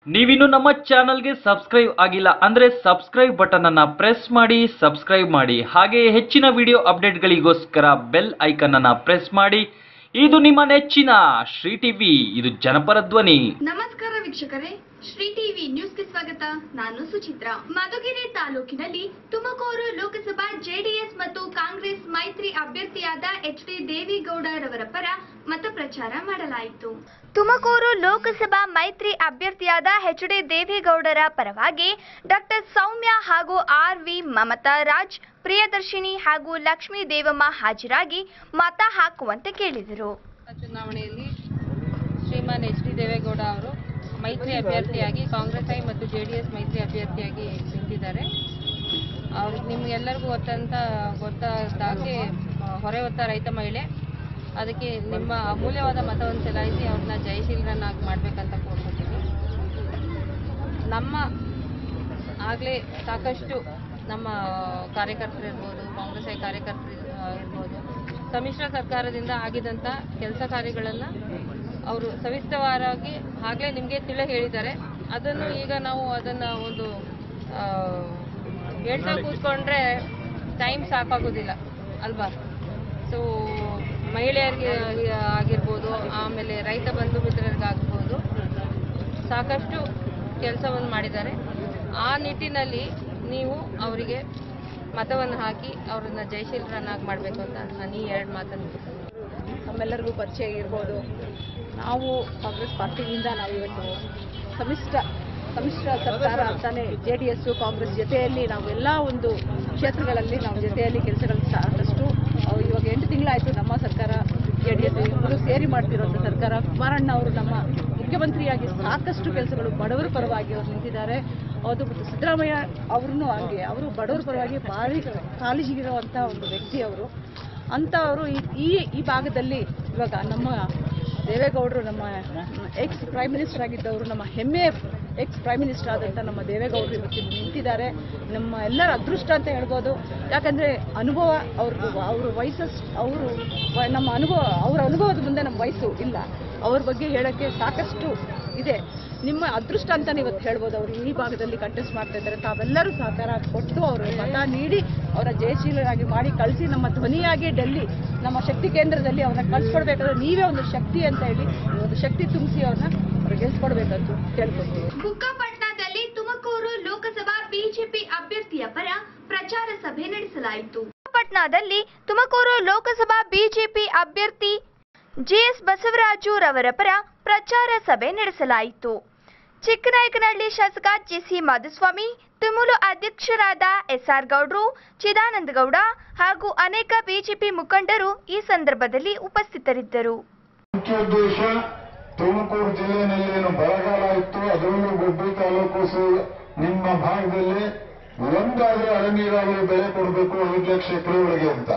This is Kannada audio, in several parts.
ನೀವಿನ್ನು ನಮ್ಮ ಚಾನಲ್ಗೆ ಸಬ್ಸ್ಕ್ರೈಬ್ ಆಗಿಲ್ಲ ಅಂದ್ರೆ ಸಬ್ಸ್ಕ್ರೈಬ್ ಬಟನ್ ಅನ್ನ ಪ್ರೆಸ್ ಮಾಡಿ ಸಬ್ಸ್ಕ್ರೈಬ್ ಮಾಡಿ ಹಾಗೆ ಹೆಚ್ಚಿನ ವಿಡಿಯೋ ಅಪ್ಡೇಟ್ಗಳಿಗೋಸ್ಕರ ಬೆಲ್ ಐಕನ್ ಅನ್ನ ಪ್ರೆಸ್ ಮಾಡಿ ಇದು ನಿಮ್ಮ ನೆಚ್ಚಿನ ಶ್ರೀ ಟಿವಿ ಇದು ಜನಪರ ಧ್ವನಿ ನಮಸ್ಕಾರ ವೀಕ್ಷಕರೇ ಶ್ರೀ ಟಿವಿ ನ್ಯೂಸ್ಗೆ ಸ್ವಾಗತ ನಾನು ಸುಚಿತ್ರಾ ಮಧುಗಿರಿ ತಾಲೂಕಿನಲ್ಲಿ ತುಮಕೂರು ಲೋಕಸಭಾ ಜೆಡಿಎಸ್ ಮತ್ತು ಕಾಂಗ್ರೆಸ್ ಮೈತ್ರಿ ಅಭ್ಯರ್ಥಿಯಾದ ಎಚ್ ಡಿ ದೇವೇಗೌಡರವರ ಪರ ಮತ ಪ್ರಚಾರ ಮಾಡಲಾಯಿತು ತುಮಕೂರು ಲೋಕಸಭಾ ಮೈತ್ರಿ ಅಭ್ಯರ್ಥಿಯಾದ ಎಚ್ ಡಿ ದೇವೇಗೌಡರ ಪರವಾಗಿ ಡಾಕ್ಟರ್ ಸೌಮ್ಯ ಹಾಗೂ ಆರ್ ವಿ ಮಮತಾ ರಾಜ್ ಪ್ರಿಯದರ್ಶಿನಿ ಹಾಗೂ ಲಕ್ಷ್ಮೀ ದೇವಮ್ಮ ಹಾಜರಾಗಿ ಮತ ಹಾಕುವಂತೆ ಕೇಳಿದರು ಚುನಾವಣೆಯಲ್ಲಿ ಶ್ರೀಮಾನ್ ಎಚ್ ಡಿ ದೇವೇಗೌಡ ಅವರು ಮೈತ್ರಿ ಅಭ್ಯರ್ಥಿಯಾಗಿ ಕಾಂಗ್ರೆಸ್ ಐ ಮತ್ತು ಜೆ ಡಿ ಎಸ್ ಮೈತ್ರಿ ಅಭ್ಯರ್ಥಿಯಾಗಿ ನಿಂತಿದ್ದಾರೆ ಅವ್ರು ನಿಮ್ಗೆಲ್ಲರಿಗೂ ಗೊತ್ತಂತ ಗೊತ್ತಾದಾಗೆ ಆ, ಹೊರೆ ಹೊತ್ತ ರೈತ ಮಹಿಳೆ ಅದಕ್ಕೆ ನಿಮ್ಮ ಅಮೂಲ್ಯವಾದ ಮತವನ್ನು ಚಲಾಯಿಸಿ ಅವ್ರನ್ನ ಜಯಶೀಲರನ್ನಾಗಿ ಮಾಡಬೇಕಂತ ಕೋರ್ಕೊತೀವಿ ನಮ್ಮ ಆಗಲೇ ಸಾಕಷ್ಟು ನಮ್ಮ ಕಾರ್ಯಕರ್ತರು ಇರ್ಬೋದು ಕಾಂಗ್ರೆಸ್ ಐ ಕಾರ್ಯಕರ್ತರು ಆ, ಇರ್ಬೋದು ಸಮ್ಮಿಶ್ರ ಸರ್ಕಾರದಿಂದ ಆಗಿದಂಥ ಕೆಲಸ ಕಾರ್ಯಗಳನ್ನು ಅವರು ಸವಿಸ್ತರವಾಗಿ ಆಗಲೇ ನಿಮಗೆ ತಿಳಿ ಹೇಳಿದ್ದಾರೆ ಅದನ್ನು ಈಗ ನಾವು ಅದನ್ನು ಒಂದು ಆ, ಹೇಳ್ತಾ ಕೂತ್ಕೊಂಡ್ರೆ ಟೈಮ್ ಸಾಕಾಗೋದಿಲ್ಲ ಅಲ್ವಾ ಸೊ ಮಹಿಳೆಯರಿಗೆ ಆಗಿರ್ಬೋದು ಆಮೇಲೆ ರೈತ ಬಂಧು ಮಿತ್ರರಿಗಾಗ್ಬೋದು ಸಾಕಷ್ಟು ಕೆಲಸವನ್ನು ಮಾಡಿದ್ದಾರೆ ಆ ನಿಟ್ಟಿನಲ್ಲಿ ನೀವು ಅವರಿಗೆ ಮತವನ್ನು ಹಾಕಿ ಅವರನ್ನ ಜಯಶೀಲರನ್ನಾಗಿ ಮಾಡಬೇಕು ಅಂತ ನಾನು ಈ ಎರಡು ಮಾತನ್ನು ನಮ್ಮೆಲ್ಲರಿಗೂ ಪರಿಚಯ ಇರ್ಬೋದು ನಾವು ಕಾಂಗ್ರೆಸ್ ಪಾರ್ಟಿಯಿಂದ ನಾವು ಇವತ್ತು ಸಮ್ಮಿಶ್ರ ಸಮ್ಮಿಶ್ರ ಸರ್ಕಾರ ಅಂತಾನೆ ಜೆ ಡಿ ಎಸ್ಸು ಕಾಂಗ್ರೆಸ್ ಜೊತೆಯಲ್ಲಿ ನಾವು ಎಲ್ಲ ಒಂದು ಕ್ಷೇತ್ರಗಳಲ್ಲಿ ನಾವು ಜೊತೆಯಲ್ಲಿ ಕೆಲಸಗಳು ಸಾಕಷ್ಟು ಅಹ್, ಇವಾಗ ಎಂಟು ತಿಂಗಳಾಯಿತು ನಮ್ಮ ಸರ್ಕಾರ ಜೆ ಡಿ ಎಸ್ ಇಬ್ಬರು ಸೇರಿ ಮಾಡ್ತಿರೋಂಥ ಸರ್ಕಾರ ಕುಮಾರಣ್ಣ ಅವರು ನಮ್ಮ ಮುಖ್ಯಮಂತ್ರಿಯಾಗಿ ಸಾಕಷ್ಟು ಕೆಲಸಗಳು ಬಡವರ ಪರವಾಗಿ ಅವರು ನಿಂತಿದ್ದಾರೆ ಅದು ಮತ್ತು ಸಿದ್ದರಾಮಯ್ಯ ಅವ್ರನ್ನೂ ಹಂಗೆ ಅವರು ಬಡವರ ಪರವಾಗಿ ಭಾರಿ ಕಾಳಜಿಗಿರುವಂಥ ಒಂದು ವ್ಯಕ್ತಿ ಅವರು ಅಂಥವರು ಈ- ಈ ಈ ಭಾಗದಲ್ಲಿ ಇವಾಗ ನಮ್ಮ ದೇವೇಗೌಡರು ನಮ್ಮ ಎಕ್ಸ್ ಪ್ರೈಮ್ ಮಿನಿಸ್ಟರ್ ಆಗಿದ್ದವರು ನಮ್ಮ ಹೆಮ್ಮೆ ಎಕ್ಸ್ ಪ್ರೈಮ್ ಮಿನಿಸ್ಟರ್ ಆದಂಥ ನಮ್ಮ ದೇವೇಗೌಡರು ಇವತ್ತು ಇಲ್ಲಿ ನಿಂತಿದ್ದಾರೆ ನಮ್ಮ ಎಲ್ಲರ ಅದೃಷ್ಟ ಅಂತ ಹೇಳ್ಬೋದು ಯಾಕಂದರೆ ಅನುಭವ ಅವ್ರದ್ದು ಅವ್ರ ವಯಸ್ಸಸ್ ಅವರು ವ- ನಮ್ಮ ಅನುಭವ ಅವ್ರ ಅನುಭವದ ಮುಂದೆ ನಮ್ಮ ವಯಸ್ಸು ಇಲ್ಲ ಅವ್ರ ಬಗ್ಗೆ ಹೇಳೋಕ್ಕೆ ಸಾಕಷ್ಟು ಇದೆ ನಿಮ್ಮ ಅದೃಷ್ಟ ಅಂತಲೇ ಇವತ್ತು ಹೇಳ್ಬೋದು ಅವರು ಈ ಭಾಗದಲ್ಲಿ ಕಂಟೆಸ್ಟ್ ಮಾಡ್ತಾ ಇದ್ದಾರೆ ತಾವೆಲ್ಲರೂ ಸಹಕಾರ ಕೊಟ್ಟು ಅವರು ಮತ ನೀಡಿ ಅವರ ಜಯಶೀಲರಾಗಿ ಮಾಡಿ ಕಳಿಸಿ ನಮ್ಮ ಧ್ವನಿಯಾಗಿ ಡೆಲ್ಲಿ ನಮ್ಮ ಶಕ್ತಿ ಕೇಂದ್ರದಲ್ಲಿ ಅವ್ರನ್ನ ಕಳ್ಸ್ಕೊಡ್ಬೇಕಾದ್ರೆ ನೀವೇ ಒಂದು ಶಕ್ತಿ ಅಂತ ಹೇಳಿ ಒಂದು ಶಕ್ತಿ ತುಂಬಿಸಿ ಅವ್ರನ್ನ ಅವ್ರಿಗೆ ಗೆಲ್ಸ್ಕೊಡ್ಬೇಕಂತ ಕೇಳ್ಕೊತೀವಿ ಬುಕ್ಕಾಪಟ್ನದಲ್ಲಿ ತುಮಕೂರು ಲೋಕಸಭಾ ಬಿಜೆಪಿ ಅಭ್ಯರ್ಥಿಯ ಪರ ಪ್ರಚಾರ ಸಭೆ ನಡೆಸಲಾಯಿತು ಬುಕ್ಕಾಪಟ್ನದಲ್ಲಿ ತುಮಕೂರು ಲೋಕಸಭಾ ಬಿಜೆಪಿ ಅಭ್ಯರ್ಥಿ ಜಿಎಸ್ ಬಸವರಾಜು ರವರ ಪರ ಪ್ರಚಾರ ಸಭೆ ನಡೆಸಲಾಯಿತು ಚಿಕ್ಕನಾಯಕನಹಳ್ಳಿ ಶಾಸಕ ಜಿಸಿ ಮಾಧುಸ್ವಾಮಿ ತುಮುಲು ಅಧ್ಯಕ್ಷರಾದ ಎಸ್ಆರ್ ಗೌಡ್ರು ಚಿದಾನಂದ ಗೌಡ ಹಾಗೂ ಅನೇಕ ಬಿಜೆಪಿ ಮುಖಂಡರು ಈ ಸಂದರ್ಭದಲ್ಲಿ ಉಪಸ್ಥಿತರಿದ್ದರು ಮುಖ್ಯ ಉದ್ದೇಶ ತುಮಕೂರು ಜಿಲ್ಲೆಯಲ್ಲಿ ಏನು ಬರಗಾಲ ಇತ್ತು ಅದರಲ್ಲೂ ಗುಬ್ಬಿ ತಾಲೂಕು ಸು- ನಿಮ್ಮ ಭಾಗದಲ್ಲಿ ಒಂದಾದ್ರೂ ಹನಿ ನೀರಾವರಿ ಬೆಳೆ ಕೊಡಬೇಕು ಐದು ಲಕ್ಷ ಎಕರೆ ಒಳಗೆ ಅಂತ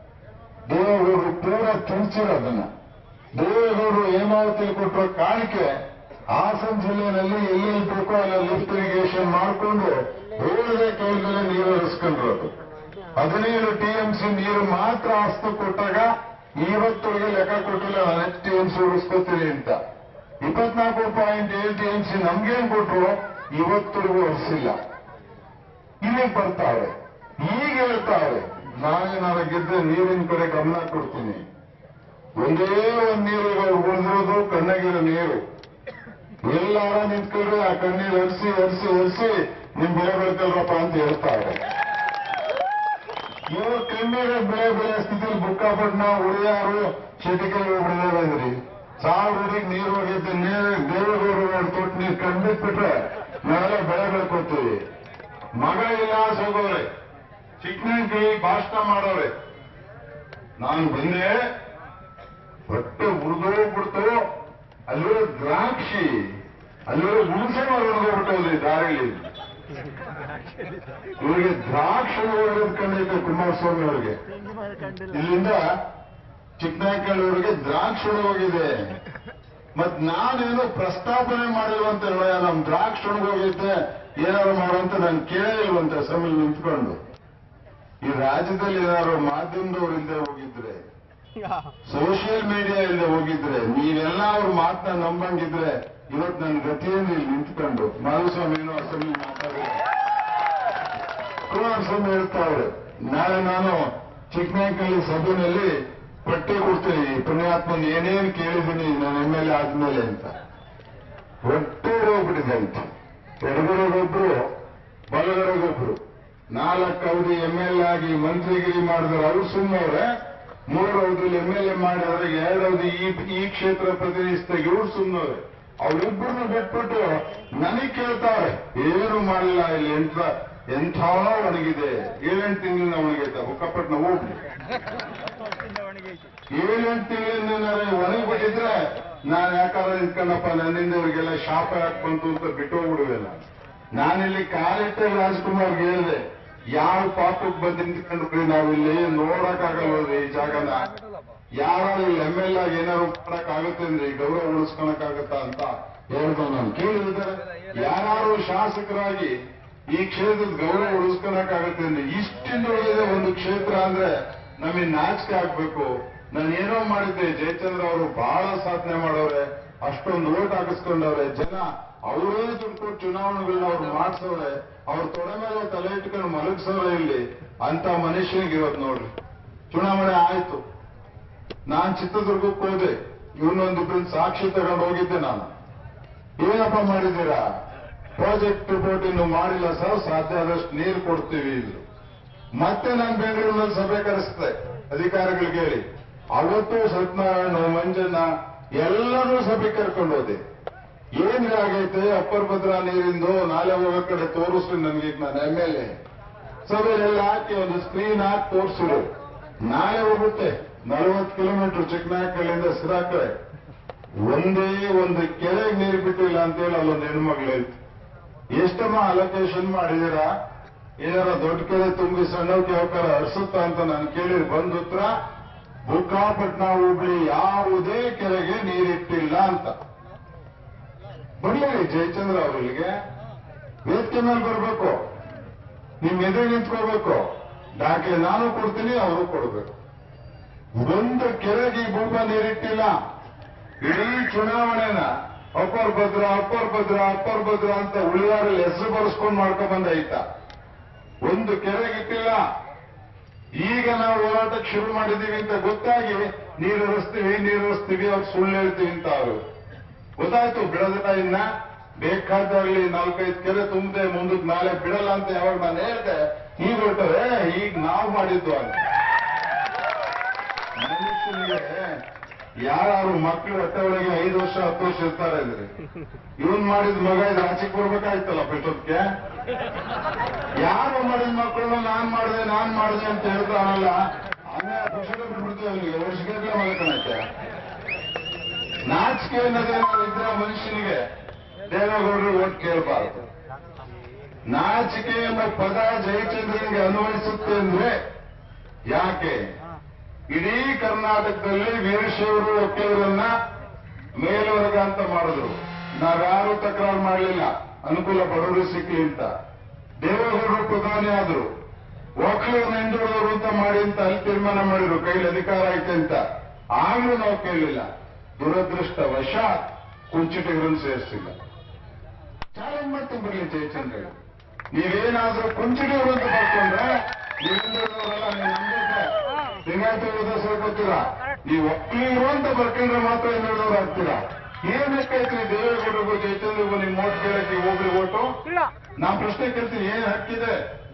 ದೇವೇಗೌಡರು ಪೂರ ತುಂಬಿಸಿರೋ ಅದನ್ನ ದೇವೇಗೌಡರು ಹೇಮಾವತಿ ಕೊಟ್ಟರ ಕಾಣಿಕೆ ಹಾಸನ ಜಿಲ್ಲೆಯಲ್ಲಿ ಎಲ್ಲೆಲ್ಲಿ ಬೇಕೋ ಅಲ್ಲಿ ಲಿಫ್ಟ್ ಇರಿಗೇಷನ್ ಮಾಡಿಕೊಂಡು ಹೋಗದೆ ಕೇಳಿದ್ರೆ ನೀರು ಹರಿಸ್ಕೊಂಡಿರೋದು ಹದಿನೇಳು ಟಿಎಂಸಿ ನೀರು ಮಾತ್ರ ಹಸ್ತು ಕೊಟ್ಟಾಗ ಇವತ್ತೊಳಗೆ ಲೆಕ್ಕ ಕೊಟ್ಟಿಲ್ಲ ನೆಕ್ಸ್ಟ್ ಟಿಎಂಸಿ ಉಳಿಸ್ಕೊತೀರಿ ಅಂತ ಇಪ್ಪತ್ನಾಲ್ಕು ಪಾಯಿಂಟ್ ಏಳು ಟಿಎಂಸಿ ನಮ್ಗೇನ್ ಕೊಟ್ರು ಇವತ್ತರೆಗೂ ಹರಿಸಿಲ್ಲ ಇಲ್ಲಿಗೆ ಬರ್ತಾವೆ ಈಗ ಹೇಳ್ತಾವೆ ನಾನೇನಾರ ಗೆದ್ದರೆ ನೀರಿನ ಕಡೆ ಗಮನ ಕೊಡ್ತೀನಿ ಒಂದೇ ಒಂದ್ ನೀರು ಉಳಿದಿರೋದು ಕಣ್ಣಗಿರೋ ನೀರು ಎಲ್ಲಾರ ನಿಂತ್ಕೊಂಡ್ರೆ ಆ ಕಣ್ಣೀರು ಹರಿಸಿ ಹರಿಸಿ ಹರಿಸಿ ನಿಮ್ ಬೆಳೆ ಬೆಳ್ಕಲ್ರಪ್ಪ ಅಂತ ಹೇಳ್ತಾರೆ ಇವರು ಕಣ್ಣೀರ ಬೆಳೆ ಬೆಳೆ ಸ್ಥಿತಿಯಲ್ಲಿ ಬುಕ್ಕಾಪಟ್ನ ಉಳಿಯಾರು ಚಟಿಕಲ್ ಬಿಡೋದ್ರಿ ಸಾವಿರ ಅಡಿಗೆ ನೀರು ಹೋಗಿದ್ದೆ ನೀರು ದೇವೇಗೌಡರು ತೊಟ್ಟು ನೀರು ಕಂಡ್ಬಿಟ್ಬಿಟ್ರೆ ನಾವೆಲ್ಲ ಬೆಳೆ ಬೆಳ್ಕೊತೀವಿ ಮಗ ಇಲ್ಲ ಹೋಗೋರೆ ಚಿಕ್ಕನಂಕಿ ಭಾಷಣ ಮಾಡೋರೆ ನಾನು ಬಂದೆ ಹೊಟ್ಟೆ ಉರಿದೋಗ್ಬಿಡ್ತು ಅಲ್ಲಿರೋ ದ್ರಾಕ್ಷಿ ಅಲ್ಲಿರೋ ಹುಣಸೆ ಮರ ಹೊಡೆದೋಗ್ಬಿಟ್ಟವ್ರಿ ದಾರಿಲಿ ಇವರಿಗೆ ದ್ರಾಕ್ಷಿ ಹೊಡೆದ್ ಕಂಡೈತೆ ಕುಮಾರಸ್ವಾಮಿ ಅವರಿಗೆ ಇಲ್ಲಿಂದ ಚಿಕ್ಕನಾಯ್ಕಳ್ಳವರಿಗೆ ದ್ರಾಕ್ಷಿ ಹೋಗಿದೆ ಮತ್ ನಾನೇನು ಪ್ರಸ್ತಾಪನೆ ಮಾಡಿರುವಂತ ನೋಯ ನಮ್ ದ್ರಾಕ್ಷಿ ಹೋಗಿದ್ದೆ ಏನಾದ್ರು ಮಾಡುವಂತ ನಾನು ಕೇಳಿಲ್ವಂತೆ ಸಮಯ ನಿಂತ್ಕೊಂಡು ಈ ರಾಜ್ಯದಲ್ಲಿ ಏನಾದ್ರು ಮಾಧ್ಯಮದವ್ರು ಇಲ್ಲದೆ ಹೋಗಿದ್ರೆ ಸೋಷಿಯಲ್ ಮೀಡಿಯಾ ಇಲ್ಲದೆ ಹೋಗಿದ್ರೆ ನೀವೆಲ್ಲ ಅವ್ರ ಮಾತನ್ನ ನಂಬಂಗಿದ್ರೆ ಇವತ್ತು ನನ್ನ ಗತಿಯನ್ನು ಇಲ್ಲಿ ನಿಂತ್ಕೊಂಡು ಮಾಧುಸ್ವಾಮಿ ಏನೋ ಅಸೆಂಬ್ಲಿ ಮಾತಾಡಿದ್ರು ಕುಮಾರಸ್ವಾಮಿ ಹೇಳ್ತಾವ್ರೆ ನಾಳೆ ನಾನು ಚಿಕ್ಕನಾಯಕನಲ್ಲಿ ಸಭೆಯಲ್ಲಿ ಪಟ್ಟಿ ಕೊಡ್ತೀನಿ ಈ ಪುಣ್ಯಾತ್ಮನ್ ಏನೇನು ಕೇಳಿದ್ದೀನಿ ನಾನು ಎಮ್ ಎಲ್ ಎ ಆದ್ಮೇಲೆ ಅಂತ ಒಟ್ಟೆ ಹೋಗ್ಬಿಟ್ಟಿದೆ ಅಂತ ಎಡಗಡೆಗೊಬ್ರು ಬಲಗಡೆಗೊಬ್ರು ನಾಲ್ಕು ಅವಧಿ ಎಮ್ ಎಲ್ ಎ ಆಗಿ ಮಂತ್ರಿಗಿರಿ ಮಾಡಿದ್ರೆ ಅವ್ರು ಸುಮ್ಮವ್ರೆ ಮೂರು ಅವಧಿಯಲ್ಲಿ ಎಮ್ ಎಲ್ ಎ ಮಾಡಿದ್ರೆ ಎರಡು ಅವಧಿ ಈ ಈ ಕ್ಷೇತ್ರ ಪ್ರತಿನಿಧಿಸಿದಾಗ ಇವ್ರು ಸುಮ್ಮವ್ರೆ ಅವರಿಬ್ಬರನ್ನು ಬಿಟ್ಬಿಟ್ಟು ನನಗೆ ಕೇಳ್ತಾವ್ರೆ ಏನು ಮಾಡಿಲ್ಲ ಇಲ್ಲಿ ಎಂತ ಎಂಥ ಒಣಗಿದೆ ಏಳೆಂಟು ತಿಂಗಳಿಂದ ಒಣಗೈತೆ ಹುಕ್ಕಪಟ್ಟಣ ಹೋಗ್ಲಿ ಏಳೆಂಟು ತಿಂಗಳಿಂದ ಒಣಗಿಬಿಟ್ಟಿದ್ರೆ ನಾನು ಯಾಕಾದ್ರೆ ನಿಂತ್ಕೊಂಡಪ್ಪ ನನ್ನಿಂದ ಇವರಿಗೆಲ್ಲ ಶಾಪ ಯಾಕೆ ಬಂತು ಅಂತ ಬಿಟ್ಟೋಗ್ಬಿಡುವೆಲ್ಲ ನಾನಿಲ್ಲಿ ಕಾಲಿಟ್ಟ ರಾಜ್ಕುಮಾರ್ಗೆ ಹೇಳಿದೆ ಯಾವ ಪಾಪಕ್ಕೆ ಬಂದು ನಿಂತ್ಕೊಂಡ್ರಿ ನಾವಿಲ್ಲಿ ನೋಡಕ್ಕಾಗಲ್ಲ ಈ ಜಾಗನ ಯಾರು ಇಲ್ಲಿ ಎಮ್ ಎಲ್ ಆಗಿ ಏನಾದ್ರು ಮಾಡಕ್ಕಾಗುತ್ತೆ ಅಂದ್ರೆ ಈ ಗೌರವ ಉಳಿಸ್ಕೊಳಕ್ಕಾಗತ್ತಾ ಅಂತ ಹೇಳ್ದ ನಾನು ಕೇಳಿದ್ರೆ ಯಾರು ಶಾಸಕರಾಗಿ ಈ ಕ್ಷೇತ್ರದ ಗೌರವ ಉಳಿಸ್ಕೊಳಕ್ಕಾಗತ್ತೆ ಅಂದ್ರೆ ಇಷ್ಟಿಂದೊಳಗಿದೆ ಒಂದು ಕ್ಷೇತ್ರ ಅಂದ್ರೆ ನಮಗೆ ನಾಚಿಕೆ ಆಗ್ಬೇಕು ನಾನು ಏನೋ ಮಾಡಿದ್ದೆ ಜಯಚಂದ್ರ ಅವರು ಬಹಳ ಸಾಧನೆ ಮಾಡೋರೆ ಅಷ್ಟೊಂದು ಓಟ್ ಹಾಕಿಸ್ಕೊಂಡವ್ರೆ ಜನ ಅವರೇ ದುಡ್ಡು ಕೊಟ್ಟು ಚುನಾವಣೆಗಳನ್ನ ಅವ್ರು ಮಾಡ್ಸವ್ರೆ ಅವ್ರ ತೊಡೆ ಮೇಲೆ ತಲೆ ಇಟ್ಕೊಂಡು ಮಲಗಿಸೋರೆ ಇಲ್ಲಿ ಅಂತ ಮನುಷ್ಯನಿಗಿರೋದು ನೋಡ್ರಿ ಚುನಾವಣೆ ಆಯ್ತು ನಾನ್ ಚಿತ್ರದುರ್ಗಕ್ಕೆ ಹೋದೆ ಇವನೊಂದಿಬ್ರು ಸಾಕ್ಷಿ ತಗೊಂಡು ಹೋಗಿದ್ದೆ ನಾನು ಏನಪ್ಪ ಮಾಡಿದ್ದೀರಾ ಪ್ರಾಜೆಕ್ಟ್ ರಿಪೋರ್ಟ್ ಇನ್ನು ಮಾಡಿಲ್ಲ ಸರ್ ಸಾಧ್ಯ ಆದಷ್ಟು ನೀರು ಕೊಡ್ತೀವಿ ಇದ್ರು ಮತ್ತೆ ನಾನು ಬೆಂಗಳೂರಿನಲ್ಲಿ ಸಭೆ ಕರೆಸ್ದೆ ಅಧಿಕಾರಿಗಳಿಗೆ ಹೇಳಿ ಅವತ್ತು ಸತ್ಯನಾರಾಯಣ ಮಂಜಣ್ಣ ಎಲ್ಲರೂ ಸಭೆ ಕರ್ಕೊಂಡು ಹೋದೆ ಏನ್ ಆಗೈತೆ ಅಪ್ಪರ್ ಭದ್ರಾ ನೀರಿಂದು ನಾಲೆ ಹೋಗೋ ಕಡೆ ತೋರಿಸ್ರಿ ನನಗೆ ನಾನು ಎಮ್ ಎಲ್ ಎ ಸಭೆಯಲ್ಲೆಲ್ಲ ಹಾಕಿ ಒಂದು ಸ್ಕ್ರೀನ್ ಹಾಕಿ ತೋರಿಸಿರು ನಾಳೆ ಹೋಗುತ್ತೆ ನಲವತ್ತು ಕಿಲೋಮೀಟರ್ ಚಿಕ್ಕನಾಯಕಲ್ಲಿಂದ ಸಿರಾಕಡೆ ಒಂದೇ ಒಂದು ಕೆರೆಗೆ ನೀರು ಬಿಟ್ಟಿಲ್ಲ ಅಂತೇಳಿ ಅಲ್ಲೊಂದು ಹೆಣ್ಮಗಳು ಹೇಳ್ತು ಎಷ್ಟಮ್ಮ ಅಲೋಕೇಶನ್ ಮಾಡಿದೀರಾ ಏನಾರ ದೊಡ್ಡ ಕೆರೆ ತುಂಬಿ ಸಣ್ಣಕ್ಕೆ ಹೋಗ್ತಾರ ಹರ್ಸುತ್ತಾ ಅಂತ ನಾನು ಕೇಳಿದ್ರೆ ಬಂದ ಉತ್ತರ ಬುಕ್ಕಾಪಟ್ನ ಹೋಬಳಿ ಯಾವುದೇ ಕೆರೆಗೆ ನೀರಿಟ್ಟಿಲ್ಲ ಅಂತ ಬರ್ಲಿ ಜಯಚಂದ್ರ ಅವರಿಗೆ ವೇದಿಕೆ ಮೇಲೆ ಬರ್ಬೇಕು ನಿಮ್ ಎದೆ ನಿಂತ್ಕೋಬೇಕು ದಾಖಲೆ ನಾನು ಕೊಡ್ತೀನಿ ಅವರು ಕೊಡ್ಬೇಕು ಒಂದು ಕೆರೆಗೆ ಈ ಭೂಪ ನೀರಿಟ್ಟಿಲ್ಲ ಇಡೀ ಚುನಾವಣೆನ upper Bhadra upper Bhadra upper Bhadra ಅಂತ ಉಳಿದಾರಲ್ಲಿ ಹೆಸರು ಬರೆಸ್ಕೊಂಡು ಮಾಡ್ಕೊಂಡ್ ಬಂದ ಆಯ್ತಾ ಒಂದು ಕೆರೆಗಿಟ್ಟಿಲ್ಲ ಈಗ ನಾವು ಹೋರಾಟಕ್ಕೆ ಶುರು ಮಾಡಿದೀವಿ ಅಂತ ಗೊತ್ತಾಗಿ ನೀರು ಹರಿಸ್ತೀವಿ ನೀರು ಹರಿಸ್ತೀವಿ ಅವ್ರು ಸುಳ್ಳು ಹೇಳ್ತೀವಿ ಅಂತ ಅವರು ಗೊತ್ತಾಯ್ತು ಬಿಡೋದಿಲ್ಲ ಇನ್ನ ಬೇಕಾದಾಗ್ಲಿ ನಾಲ್ಕೈದು ಕೆರೆ ತುಂಬದೆ ಮುಂದಕ್ಕೆ ನಾಳೆ ಬಿಡಲ್ಲ ಅಂತ ಯಾವಾಗ ನಾನು ಹೇಳ್ದೆ ಈಗ ಹೊರಟರೆ ಈಗ ನಾವು ಮಾಡಿದ್ದು ಅಂತ ಮನುಷ್ಯನಿಗೆ ಯಾರು ಮಕ್ಕಳು ಹೊಟ್ಟೆ ಒಳಗೆ ಐದು ವರ್ಷ ಹತ್ತು ವರ್ಷ ಇರ್ತಾರೆ ಅಂದ್ರೆ ಇವನ್ ಮಾಡಿದ ಮಗ ಇದು ಆಚೆಗೆ ಬರ್ಬೇಕಾಯ್ತಲ್ಲ ಪೆಟ್ಟೋದಕ್ಕೆ ಯಾರು ಮಾಡಿದ ಮಕ್ಕಳನ್ನ ನಾನ್ ಮಾಡಿದೆ ನಾನ್ ಮಾಡಿದೆ ಅಂತ ಹೇಳ್ತಾನಲ್ಲ ಆಮೇಲೆ ಪುಸ್ತಕ ಬಿಡ್ಬಿಡ್ತೀವಿ ಅವನಿಗೆ ವರ್ಷಗಟ್ಟಲೆ ಮಲ್ಕೊಳಕ್ಕೆ ನಾಚಿಕೆ ಅನ್ನೋದೇನಾದ್ರು ಇದ್ರೆ ಮನುಷ್ಯನಿಗೆ ದೇವೇಗೌಡರು ಓಟ್ ಕೇಳಬಾರದು ನಾಚಿಕೆ ಎಂಬ ಪದ ಜಯಚಂದ್ರನಿಗೆ ಅನ್ವಯಿಸುತ್ತೆ ಅಂದ್ರೆ ಯಾಕೆ ಇಡೀ ಕರ್ನಾಟಕದಲ್ಲಿ ವೀರಶೈವರು ಒಕ್ಕಲಿಗರನ್ನ ಮೇಲ್ವರ್ಗ ಅಂತ ಮಾಡಿದ್ರು ನಾವ್ಯಾರು ತಕರಾರು ಮಾಡಲಿಲ್ಲ ಅನುಕೂಲ ಬಡವರು ಸಿಕ್ಲಿ ಅಂತ ದೇವೇಗೌಡರು ಪ್ರಧಾನಿ ಆದ್ರು ಒಕ್ಕಲಿಗರನ್ನ ಹಿಂದುಳಿದವರು ಅಂತ ಮಾಡಿ ಅಂತ ಅಲ್ಲಿ ತೀರ್ಮಾನ ಮಾಡಿದ್ರು ಕೈಲಿ ಅಧಿಕಾರ ಐತೆ ಅಂತ ಆಗ್ಲೂ ನಾವು ಕೇಳಲಿಲ್ಲ ದುರದೃಷ್ಟವಶಾತ್ ಕುಂಚಿಟಿಗರನ್ನು ಸೇರಿಸಿಲ್ಲ ಚಾಲೆಂಜ್ ಮಾಡ್ತೀನಿ ಬರ್ಲಿ ಜಯಚಂದ್ರ ನೀವೇನಾದ್ರೂ ಕುಂಚಿಟಿಗರು ಅಂತ ಬರ್ಕೊಂಡ್ರೆ ನೀವು ಹಿಂದುಳಿದವರೆಲ್ಲ ನೀವು ನಂಬಿದ್ರೆ ಲಿಂಗಾಯತ ಓದಿಸ್ಕೊತೀರಾ ನೀವು ಒಕ್ಕಲಿಗರು ಅಂತ ಬರ್ಕೊಂಡ್ರೆ ಮಾತ್ರ ಹಿಂದುಳಿದವ್ರು ಆಗ್ತೀರಾ ಏನಕ್ಕೈತ್ರಿ ದೇವೇಗೌಡರಿಗೂ ಜಯಚಂದ್ರಿಗೂ ನಿಮ್ ಓಟ್ ಕೇಳಕ್ಕೆ ಹೋಗ್ಲಿ ಓಟು ನಾ ಪ್ರಶ್ನೆ ಕೇಳ್ತೀನಿ ಏನ್ ಹಕ್ಕಿದೆ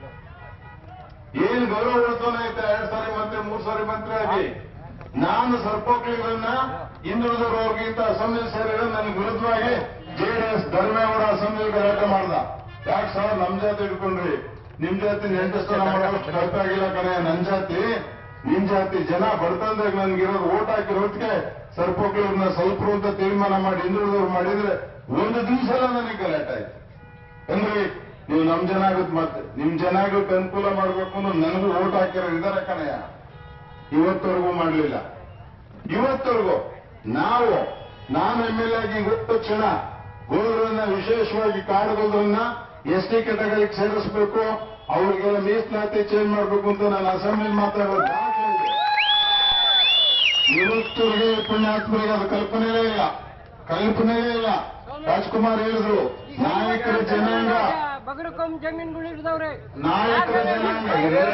ಏನ್ ಗೌರವ ಉಳಿಸೋನ ಐತೆ ಎರಡ್ ಸಾರಿ ಮಂತ್ರಿ ಮೂರ್ ಸಾರಿ ಮಂತ್ರಿ ಆಗಿ ನಾನು ಸರ್ಪೋಕ್ಲಿಗಳನ್ನ ಹಿಂದುಳಿದವರವ್ರಿಗಿಂತ ಅಸೆಂಬ್ಲಿ ಸೇರಿದ್ರೆ ನನಗೆ ವಿರುದ್ಧವಾಗಿ ಜೆಡಿಎಸ್ ಧರ್ಮೇಗೌಡ ಅಸೆಂಬ್ಲಿ ಗಲಾಟೆ ಮಾಡ್ದ ಯಾಕೆ ಸರ್ ನಮ್ ಜಾತಿ ಇಟ್ಕೊಂಡ್ರಿ ನಿಮ್ ಜಾತಿ ಎಂಟು ಸ್ಥಾನ ಮಾಡೋಷ್ಟು ಕಲ್ಪೆ ಆಗಿಲ್ಲ ಕಣೆ ನನ್ ಜಾತಿ ನಿಮ್ ಜಾತಿ ಜನ ಬಡತನದಾಗ ನನ್ಗಿರೋದು ಓಟ್ ಹಾಕಿರೋದಕ್ಕೆ ಸರ್ಪೋಕ್ಲಿವ್ರನ್ನ ಸ್ವಲ್ಪ ಅಂತ ತೀರ್ಮಾನ ಮಾಡಿ ಹಿಂದುಳಿದವ್ರು ಮಾಡಿದ್ರೆ ಒಂದು ದಿವಸ ನನಗೆ ಗಲಾಟೆ ಆಯ್ತು ಅಂದ್ರೆ ನೀವು ನಮ್ ಜನಾಗತ್ ಮತ್ತೆ ನಿಮ್ ಜನಾಗಕ್ಕೆ ಅನುಕೂಲ ಮಾಡ್ಬೇಕು ಅಂದ್ರೆ ನನಗೂ ಓಟ್ ಹಾಕಿರೋ ಇದಾರೆ ಕಣಯ್ಯ ಇವತ್ತವರೆಗೂ ಮಾಡಲಿಲ್ಲ ಇವತ್ತವರೆಗೂ ನಾವು ನಾನು ಎಮ್ ಎಲ್ ಆಗಿ ಇವತ್ತು ಕ್ಷಣ ಗೋರನ್ನ ವಿಶೇಷವಾಗಿ ಕಾಡುಗೋದ್ರನ್ನ ಎಸ್ ಟಿ ಕೆಟಗರಿಗೆ ಸೇರಿಸಬೇಕು ಅವ್ರಿಗೆಲ್ಲ ಮೀಸಲಾತಿ ಚೇಂಜ್ ಮಾಡಬೇಕು ಅಂತ ನಾನು ಅಸೆಂಬ್ಲಿ ಮಾತಾಡೋ ದಾಖಲೆ ಇದೆ. ಇವತ್ತವರೆಗೆ ಪುಣ್ಯಾತ್ಮರಿಗೆ ಅದು ಕಲ್ಪನೆಯೇ ಇಲ್ಲ ಕಲ್ಪನೆಯೇ ಇಲ್ಲ ರಾಜ್ಕುಮಾರ್ ಹೇಳಿದ್ರು ನಾಯಕರ ಜನಾಂಗ ಬಗರಕೊಂ ಜಮೀನುಗಳು ಹಿಡಿದವ್ರೆ ನಾಯಕರ ಜನಾಂಗ ಇದೆ.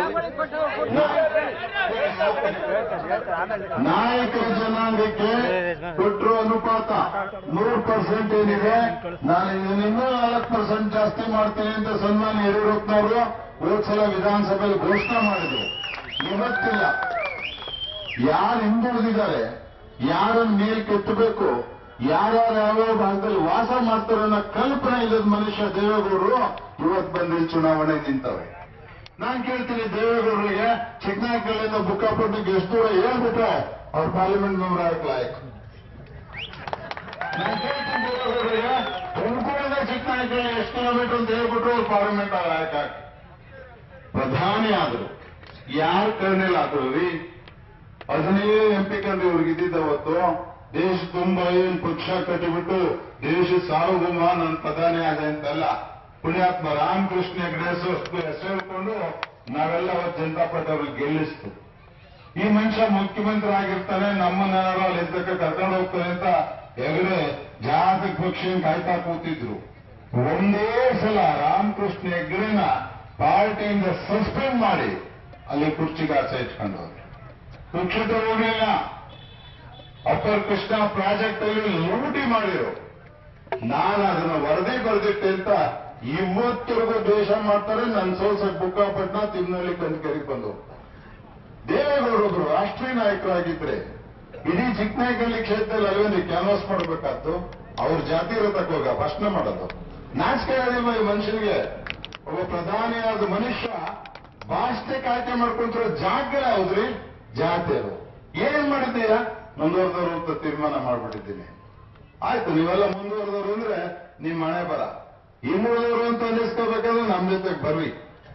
ನಾಯಕರ ಜನಾಂಗಕ್ಕೆ ಕೊಟ್ಟರು ಅನುಪಾತ ನೂರು ಪರ್ಸೆಂಟ್ ಏನಿದೆ ನಾನು ಇದನ್ನ ಇನ್ನೂ ನಾಲ್ಕು ಪರ್ಸೆಂಟ್ ಜಾಸ್ತಿ ಮಾಡ್ತೀನಿ ಅಂತ ಸನ್ಮಾನ್ಯ ಯಡಿಯೂರಪ್ಪನವರು ಹೋದ್ಸಲ ವಿಧಾನಸಭೆಯಲ್ಲಿ ಘೋಷಣೆ ಮಾಡಿದ್ರು ಇವತ್ತಿಲ್ಲ ಯಾರು ಹಿಂದುಳಿದಿದ್ದಾರೆ ಯಾರನ್ನ ಮೇಲ್ ಕೆತ್ತಬೇಕು ಯಾರ್ಯಾರು ಯಾವ್ಯಾವ ಭಾಗದಲ್ಲಿ ವಾಸ ಮಾಡ್ತಾರೆ ಅನ್ನೋ ಕಲ್ಪನೆ ಇಲ್ಲದ ಮನುಷ್ಯ ದೇವೇಗೌಡರು ಇವತ್ತು ಬಂದು ಈ ಚುನಾವಣೆ ನಿಂತವೆ ನಾನ್ ಕೇಳ್ತೀನಿ ದೇವೇಗೌಡರಿಗೆ ಚಿಕ್ಕನಾಯಕಲ್ಲಿಂದ ಬುಕ್ಕಾಪಟ್ಟಿಗೆ ಎಷ್ಟು ದೂರ ಹೇಳ್ಬಿಟ್ರೆ ಅವ್ರ ಪಾರ್ಲಿಮೆಂಟ್ ಮೆಂಬರ್ ಆಗಕ್ಕೆ ಲಾಯಕ್ ನಾನ್ ಕೇಳ್ತೀನಿ ದೇವೇಗೌಡರಿಗೆ ತುಮಕೂರಿಂದ ಚಿಕ್ಕನಾಯಕಲ್ಲಿ ಎಷ್ಟು ಕಿಲೋಮೀಟರ್ ಅಂತ ಹೇಳ್ಬಿಟ್ರು ಅವ್ರು ಪಾರ್ಲಿಮೆಂಟ್ ಲಾಯಕ್ ಆಗ ಪ್ರಧಾನಿ ಆದ್ರು ಯಾರು ಕರ್ನೆಲ್ ಆದ್ರು ರೀ ಹದಿನೈದು ಎಂ ಪಿ ಕಂಡು ಇವ್ರಿಗೆ ಇದ್ದಿದ್ದ ಅವತ್ತು ದೇಶ ತುಂಬಾ ಏನ್ ಪಕ್ಷ ಕಟ್ಟಿಬಿಟ್ಟು ದೇಶ ಸಾರ್ವಭೌಮ ನನ್ನ ಪ್ರಧಾನಿ ಆದ ಅಂತಲ್ಲ ಪುಣ್ಯಾತ್ಮ ರಾಮಕೃಷ್ಣ ಹೆಗಡೆ ಹೆಸರು ಹೇಳ್ಕೊಂಡು ನಾವೆಲ್ಲ ಅವತ್ತು ಜನತಾ ಪಾರ್ಟಿ ಅವ್ರಿಗೆ ಗೆಲ್ಲಿಸ್ತು ಈ ಮನುಷ್ಯ ಮುಖ್ಯಮಂತ್ರಿ ಆಗಿರ್ತಾನೆ ನಮ್ಮನ್ನೇನಾರು ಅಲ್ಲಿ ಇದ್ದಕ್ಕೆ ಕರ್ಕೊಂಡು ಹೋಗ್ತಾನೆ ಅಂತ ಹೆಗಡೆ ಜಾತಕ ಪಕ್ಷಿ ಕಾಯ್ತಾ ಕೂತಿದ್ರು ಒಂದೇ ಸಲ ರಾಮಕೃಷ್ಣ ಹೆಗ್ಡೆನ ಪಾರ್ಟಿಯಿಂದ ಸಸ್ಪೆಂಡ್ ಮಾಡಿ ಅಲ್ಲಿ ಕುರ್ಚಿಗೆ ಆಚೆ ಇಟ್ಕೊಂಡವ್ರು ಪಕ್ಷದ ಹೋಗಲಿಲ್ಲ ಅಪ್ಪರ್ ಕೃಷ್ಣ ಪ್ರಾಜೆಕ್ಟ್ ಅಲ್ಲಿ ಲೂಟಿ ಮಾಡಿರು ನಾನು ಅದನ್ನ ವರದಿ ಬರೆದಿಟ್ಟೆ ಅಂತ ಇವತ್ತರೆಗೂ ದ್ವೇಷ ಮಾಡ್ತಾರೆ ನನ್ನ ಸೋಲ್ಸಕ್ ಬುಕ್ಕಾಪಟ್ನ ತಿಮ್ಮನಹಳ್ಳಿ ಕಂದಕರಿಗೆ ಬಂದು ದೇವೇಗೌಡರು ರಾಷ್ಟ್ರೀಯ ನಾಯಕರಾಗಿದ್ರೆ ಇಡೀ ಚಿಕ್ಕನಾಯಕಹಳ್ಳಿ ಕ್ಷೇತ್ರದಲ್ಲಿ ಅಲ್ಲೊಂದು ಕ್ಯಾನ್ವಾಸ್ ಮಾಡಬೇಕಾದ್ದು ಅವ್ರ ಜಾತಿ ಇರತಕ್ಕ ಹೋಗ ಭಾಷಣ ಮಾಡೋದು ನಾಚಿಕೆ ಆಗಿಲ್ವ ಈ ಮನುಷ್ಯನಿಗೆ ಒಬ್ಬ ಪ್ರಧಾನಿಯಾದ ಮನುಷ್ಯ ಭಾಷಣಕ್ಕೆ ಆಯ್ಕೆ ಮಾಡ್ಕೊಂತಿರೋ ಜಾಗ ಹೌದ್ರಿ ಜಾತಿ ಅದು ಏನ್ ಮಾಡಿದ್ದೀರಾ ಮುಂದುವರೆದವರು ಅಂತ ತೀರ್ಮಾನ ಮಾಡ್ಬಿಟ್ಟಿದ್ದೀನಿ ಆಯ್ತು ನೀವೆಲ್ಲ ಮುಂದುವರೆದವರು ಅಂದ್ರೆ ನಿಮ್ ಮನೆ ಬರ ಇನ್ನುಳಿದವರು ಅಂತ ಅನ್ನಿಸ್ಕೋಬೇಕಾದ್ರೆ ನಮ್ ಜೊತೆಗೆ ಬರ್ರಿ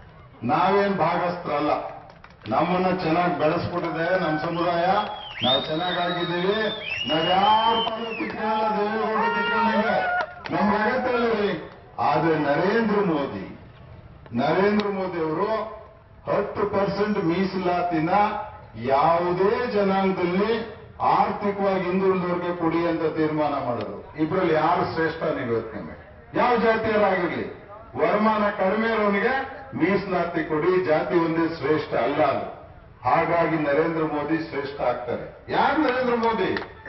ನಾವೇನ್ ಭಾಗಸ್ಥರಲ್ಲ ನಮ್ಮನ್ನ ಚೆನ್ನಾಗಿ ಬೆಳೆಸ್ಬಿಟ್ಟಿದೆ ನಮ್ಮ ಸಮುದಾಯ ನಾವು ಚೆನ್ನಾಗಾಗಿದ್ದೀವಿ ನಾವ್ ಯಾರು ಪಾಲು ಕಿತ್ಕೊಳ್ಳಲ್ಲ ದೇವೇಗೌಡ ಕಿತ್ಕೊಂಡಂಗೆ ನಮ್ಗೆ ಅಗತ್ಯ ಇಲ್ಲ ರೀ ಆದ್ರೆ ನರೇಂದ್ರ ಮೋದಿ ನರೇಂದ್ರ ಮೋದಿ ಅವರು ಹತ್ತು ಪರ್ಸೆಂಟ್ ಮೀಸಲಾತಿನ ಯಾವುದೇ ಜನಾಂಗದಲ್ಲಿ ಆರ್ಥಿಕವಾಗಿ ಹಿಂದುಳಿದವ್ರಿಗೆ ಕೊಡಿ ಅಂತ ತೀರ್ಮಾನ ಮಾಡಿದ್ರು ಇಬ್ಬರಲ್ಲಿ ಯಾರು ಶ್ರೇಷ್ಠ ನೀವು ಯೋಚನೆ ಮಾಡಿ ಯಾವ ಜಾತಿಯರಾಗಿರ್ಲಿ ವರಮಾನ ಕಡಿಮೆ ಇರೋನಿಗೆ ಮೀಸಲಾತಿ ಕೊಡಿ ಜಾತಿ ಒಂದೇ ಶ್ರೇಷ್ಠ ಅಲ್ಲ ಅದು ಹಾಗಾಗಿ ನರೇಂದ್ರ ಮೋದಿ ಶ್ರೇಷ್ಠ ಆಗ್ತಾರೆ ಯಾರು ನರೇಂದ್ರ ಮೋದಿ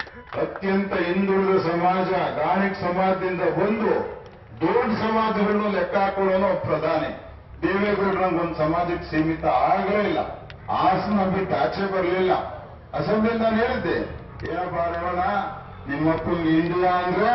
ಅತ್ಯಂತ ಹಿಂದುಳಿದ ಸಮಾಜ ಗಾಣಿಕ್ ಸಮಾಜದಿಂದ ಬಂದು ದೊಡ್ಡ ಸಮಾಜಗಳನ್ನು ಲೆಕ್ಕ ಹಾಕೊಳ್ಳೋನು ಪ್ರಧಾನಿ ದೇವೇಗೌಡರಂಗ ಒಂದು ಸಮಾಜಕ್ಕೆ ಸೀಮಿತ ಆಗಲೇ ಇಲ್ಲ ಹಾಸನ ಬಿಟ್ಟು ಆಚೆ ಬರಲಿಲ್ಲ ಅಸೆಂಬ್ಲಿ ನಾನು ಹೇಳಿದ್ದೆ ಏನಪ್ಪ ರೇವಣ್ಣ ನಿಮ್ಮಪ್ಪಂಗೆ ಇಂಡಿಯಾ ಅಂದ್ರೆ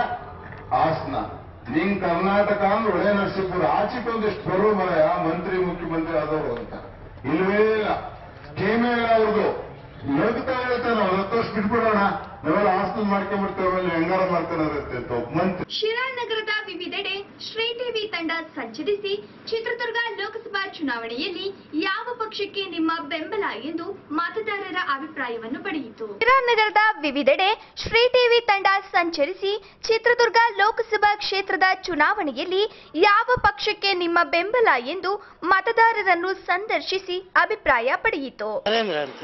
ಹಾಸನ ನಿಂಗ್ ಕರ್ನಾಟಕ ಅಂದ್ರೆ ಒಳ್ಳೆ ನರಸೀಪುರ ಆಚೆಗೊಂದಿಷ್ಟು ಬರೋ ಮರೆಯ ಮಂತ್ರಿ ಮುಖ್ಯಮಂತ್ರಿ ಆದವರು ಅಂತ ಇಲ್ವೇ ಇಲ್ಲ ಸ್ಕೀಮೇ ಇಲ್ಲ ಅವ್ರದ್ದು ನಗ್ತಾ ಹೇಳ್ತಾನೆ ಅವ್ರು ಹತ್ತು ವರ್ಷ ಬಿಟ್ಬಿಡೋಣ ನಾವೆಲ್ಲ ಹಾಸನ ಮಾಡ್ಕೊಂಡ್ಬಿಡ್ತೇವೆ ಆಮೇಲೆ ಹೆಂಗಾರ ಮಾಡ್ಕೊಂಡಿರುತ್ತೆ ಅಂತ ಒಬ್ಬ ಮಂತ್ರಿ ಶಿರಾಳ್ ನಗರದ ವಿವಿಧೆಡೆ ಶ್ರೀ ಟಿವಿ ತಂಡ ಸಂಚರಿಸಿ ಚಿತ್ರದುರ್ಗ ಲೋಕಸಭಾ ಚುನಾವಣೆಯಲ್ಲಿ ಯಾವ ಪಕ್ಷಕ್ಕೆ ನಿಮ್ಮ ಬೆಂಬಲ ಎಂದು ಮತದಾರರ ಅಭಿಪ್ರಾಯವನ್ನು ಪಡೆಯಿತು ಶಿರಾಳ್ ನಗರದ ವಿವಿಧೆಡೆ ಶ್ರೀ ಟಿವಿ ತಂಡ ಸಂಚರಿಸಿ ಚಿತ್ರದುರ್ಗ ಲೋಕಸಭಾ ಕ್ಷೇತ್ರದ ಚುನಾವಣೆಯಲ್ಲಿ ಯಾವ ಪಕ್ಷಕ್ಕೆ ನಿಮ್ಮ ಬೆಂಬಲ ಎಂದು ಮತದಾರರನ್ನು ಸಂದರ್ಶಿಸಿ ಅಭಿಪ್ರಾಯ ಪಡೆಯಿತು ನರೇಂದ್ರ ಅಂತ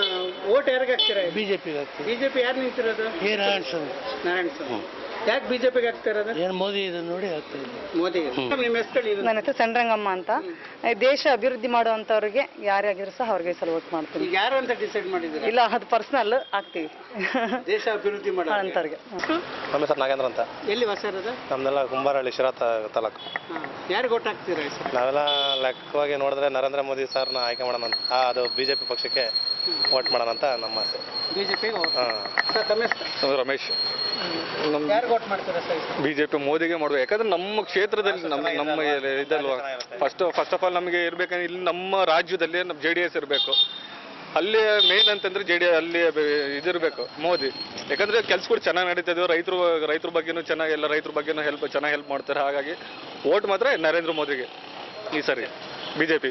ಓಟ್ ಯಾರಿಗೆ ಹಾಕ್ತೀರಾ ಬಿಜೆಪಿಗೆ ಆಗ್ತದೆ ಬಿಜೆಪಿ ಯಾರು ನಿಂತಿರೋದು ಏ ನಾರಾಯಣ ಸ್ವಾಮಿ ನಾರಾಯಣ ಸ್ವಾಮಿ ಯಾಕೆ ಬಿಜೆಪಿಗೆ ಹಾಕ್ತಾ ಇರೋದು ಏನು ಮೋದಿ ಇದನ್ನ ನೋಡಿ ಆಗ್ತಾ ಇದೆ ಮೋದಿಗೆ ನಿಮ್ಮ ಹೆಸರು ಇದು ನನ್ನ ಹೆಸರು ಚಂದ್ರಂಗಮ್ಮ ಅಂತ ದೇಶ ಅಭಿವೃದ್ಧಿ ಮಾಡುವಂತವ್ರಿಗೆ ಯಾರೇ ಆಗಿದ್ರು ಸಹ ಅವ್ರಿಗೆ ಸಲ ವೋಟ್ ಮಾಡ್ತೀನಿ ಈಗ ಯಾರು ಅಂತ ಡಿಸೈಡ್ ಮಾಡಿದ್ದೀರಾ ಇಲ್ಲ ಅದು ಪರ್ಸನಲ್ ಆಗ್ತೀವಿ ದೇಶ ಅಭಿವೃದ್ಧಿ ಮಾಡೋ ಅಂತವ್ರಿಗೆ ನಮ್ಮ ಹೆಸರು ನಾಗೇಂದ್ರ ಅಂತ ಎಲ್ಲಿ ಹೊಸ ಇರೋದು ನಮ್ದೆಲ್ಲ ಕುಂಬಾರಹಳ್ಳಿ ಶಿರಾ ತಾ- ತಾಲೂಕು ಯಾರಿಗೆ ಓಟ್ ಹಾಕ್ತೀರಾ ಹೆಸರು ನಾವೆಲ್ಲ ಲೆಕ್ಕವಾಗಿ ನೋಡಿದ್ರೆ ನರೇಂದ್ರ ಮೋದಿ ಸರ್ನ ಆಯ್ಕೆ ಮಾಡೋಣ ಅಂತ ಆ, ಅದು ಬಿ ಜೆ ಪಿ ಪಕ್ಷಕ್ಕೆ ವೋಟ್ ಮಾಡೋಣ ಅಂತ ನಮ್ಮ ಆಸೆ ಬಿಜೆಪಿಗೆ ಹಾಂ ಸರ್ ತಮ್ಮ ಹೆಸರು ರಮೇಶ್ ಯಾರಿಗೆ ಓಟ್ ಮಾಡ್ತೀರಾ ಸರ್ ಬಿಜೆಪಿ ಮೋದಿಗೆ ಮಾಡುವ ಯಾಕಂದ್ರೆ ನಮ್ಮ ಕ್ಷೇತ್ರದಲ್ಲಿ ನಮ್ಮ ನಮ್ಮ ಇದಲ್ವಾ ಫಸ್ಟ್ ಫಸ್ಟ್ ಆಫ್ ಆಲ್ ನಮಗೆ ಇರ್ಬೇಕಂದ್ರೆ ಇಲ್ಲಿ ನಮ್ಮ ರಾಜ್ಯದಲ್ಲಿ ನಮ್ಮ ಜೆ ಡಿ ಎಸ್ ಇರಬೇಕು ಅಲ್ಲಿ ಮೇನ್ ಅಂತಂದ್ರೆ ಜೆ ಡಿ ಅಲ್ಲಿ ಬೆ- ಇದಿರ್ಬೇಕು ಮೋದಿ ಯಾಕಂದ್ರೆ ಕೆಲ್ಸಗಳು ಚೆನ್ನಾಗಿ ನಡೀತಿದ್ವು ರೈತರು ರೈತರ ಬಗ್ಗೆನೂ ಚೆನ್ನಾಗಿ ಎಲ್ಲ ರೈತರ ಬಗ್ಗೆನೂ ಹೆಲ್ಪ್ ಚೆನ್ನಾಗಿ ಹೆಲ್ಪ್ ಮಾಡ್ತಾರೆ ಹಾಗಾಗಿ ವೋಟ್ ಮಾತ್ರ ನರೇಂದ್ರ ಮೋದಿಗೆ ಈ ಸರಿ ಬಿಜೆಪಿ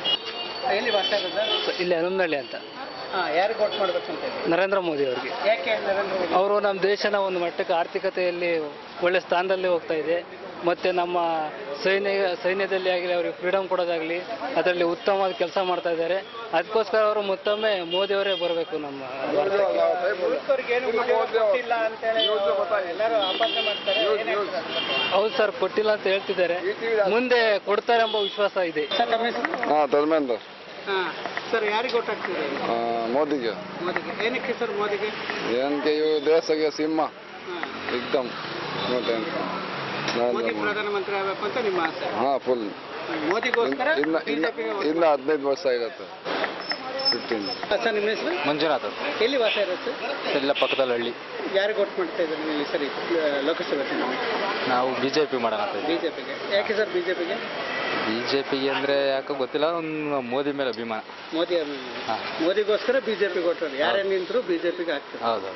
ಎಲ್ಲಿ ಹೊಸ ಇರೋದು ಇಲ್ಲಿ ಹನುಮನಹಳ್ಳಿ ಅಂತ ಹಾಂ ಯಾರಿಗೆ ಓಟ್ ಮಾಡ್ಬೇಕು ಅಂತ ಇದ್ದೀರಿ? ನರೇಂದ್ರ ಮೋದಿ ಅವರಿಗೆ ಯಾಕೆ ನರೇಂದ್ರ ಮೋದಿ ಅವರು ನಮ್ಮ ದೇಶನ ಒಂದು ಮಟ್ಟಕ್ಕೆ ಆರ್ಥಿಕತೆಯಲ್ಲಿ ಒಳ್ಳೆ ಸ್ಥಾನದಲ್ಲಿ ಹೋಗ್ತಾ ಇದೆ ಮತ್ತು ನಮ್ಮ ಸೈನ್ಯ ಸೈನ್ಯದಲ್ಲಿ ಆಗಲಿ ಅವ್ರಿಗೆ ಫ್ರೀಡಮ್ ಕೊಡೋದಾಗಲಿ ಅದರಲ್ಲಿ ಉತ್ತಮವಾದ ಕೆಲಸ ಮಾಡ್ತಾ ಇದ್ದಾರೆ ಅದಕ್ಕೋಸ್ಕರ ಅವರು ಮತ್ತೊಮ್ಮೆ ಮೋದಿಯವರೇ ಬರಬೇಕು ನಮ್ಮ ಭಾರತಕ್ಕೆ. ಯುವಕರಿಗೆ ಏನು ಉದ್ಯೋಗ ಕೊಟ್ಟಿಲ್ಲ ಅಂತೇಳಿ ಎಲ್ಲರೂ ಅಪಹಾಸ್ಯ ಮಾಡ್ತಾರೆ ಏನ್ ಹೇಳ್ತೀರಾ? ಹೌದು ಸರ್ ಕೊಟ್ಟಿಲ್ಲ ಅಂತ ಹೇಳ್ತಿದ್ದಾರೆ ಮುಂದೆ ಕೊಡ್ತಾರೆ ಎಂಬ ವಿಶ್ವಾಸ ಇದೆ ಸರ್ ತಮ್ಮ ಹೆಸರು ಹಾಂ ಧರ್ಮೇಂದ್ರ ಹಾ ಸರ್ ಯಾರಿಗೆ ಓಟ್ ಹಾಕ್ತೀರಿ ಮೋದಿಗೆ ಮೋದಿಗೆ ಏನಕ್ಕೆ ಸರ್ ಮೋದಿಗೆ ಏನಕ್ಕೆ ಇವು ದೇಶಕ್ಕೆ ಸಿಂಹ ಹಾ. ಏಕ್ದಮ್ ಮತ್ತೆ ಮೋದಿ ಪ್ರಧಾನಮಂತ್ರಿ ಆಗಬೇಕು ಅಂತ ನಿಮ್ಮ ಆಸೆ ಹಾಂ ಫುಲ್ ಮೋದಿಗೋಸ್ಕರ ಇನ್ನ ಇನ್ನ ಬಿಜೆಪಿಗೆ ಇನ್ನ ಹದಿನೈದು ವರ್ಷ ಇರುತ್ತೆ ಫಿಫ್ಟೀನ್ ಸರ್ ನಿಮ್ಮ ಹೆಸರು ಮಂಜುನಾಥ್ ಎಲ್ಲಿ ವಾಸ ಇರುತ್ತೆ ಎಲ್ಲ ಪಕ್ಕದಲ್ಲಿ ಹಳ್ಳಿ ಯಾರಿಗೆ ಓಟ್ ಮಾಡ್ತಾ ಇದ್ದಾರೆ ನೀವು ಈ ಸರಿ ಆ, ಲೋಕಸಭೆ ಚುನಾವಣೆ ನಾವು ಬಿ ಜೆ ಪಿ ಮಾಡೋಣ ಬಿಜೆಪಿಗೆ ಯಾಕೆ ಸರ್ ಬಿಜೆಪಿಗೆ ಬಿ ಜೆ ಪಿಗೆ ಅಂದರೆ ಯಾಕೋ ಗೊತ್ತಿಲ್ಲ ಒಂದು ಮೋದಿ ಮೇಲೆ ಅಭಿಮಾನ ಮೋದಿ ಅಭಿಮಾನಿ. ಹಾ. ಮೋದಿಗೋಸ್ಕರ ಬಿಜೆಪಿಗೆ ಓಟ್ ಮಾಡಿ ಯಾರೇ ನಿಂತರು ಬಿಜೆಪಿಗೆ ಆಗ್ತದೆ ಹೌದು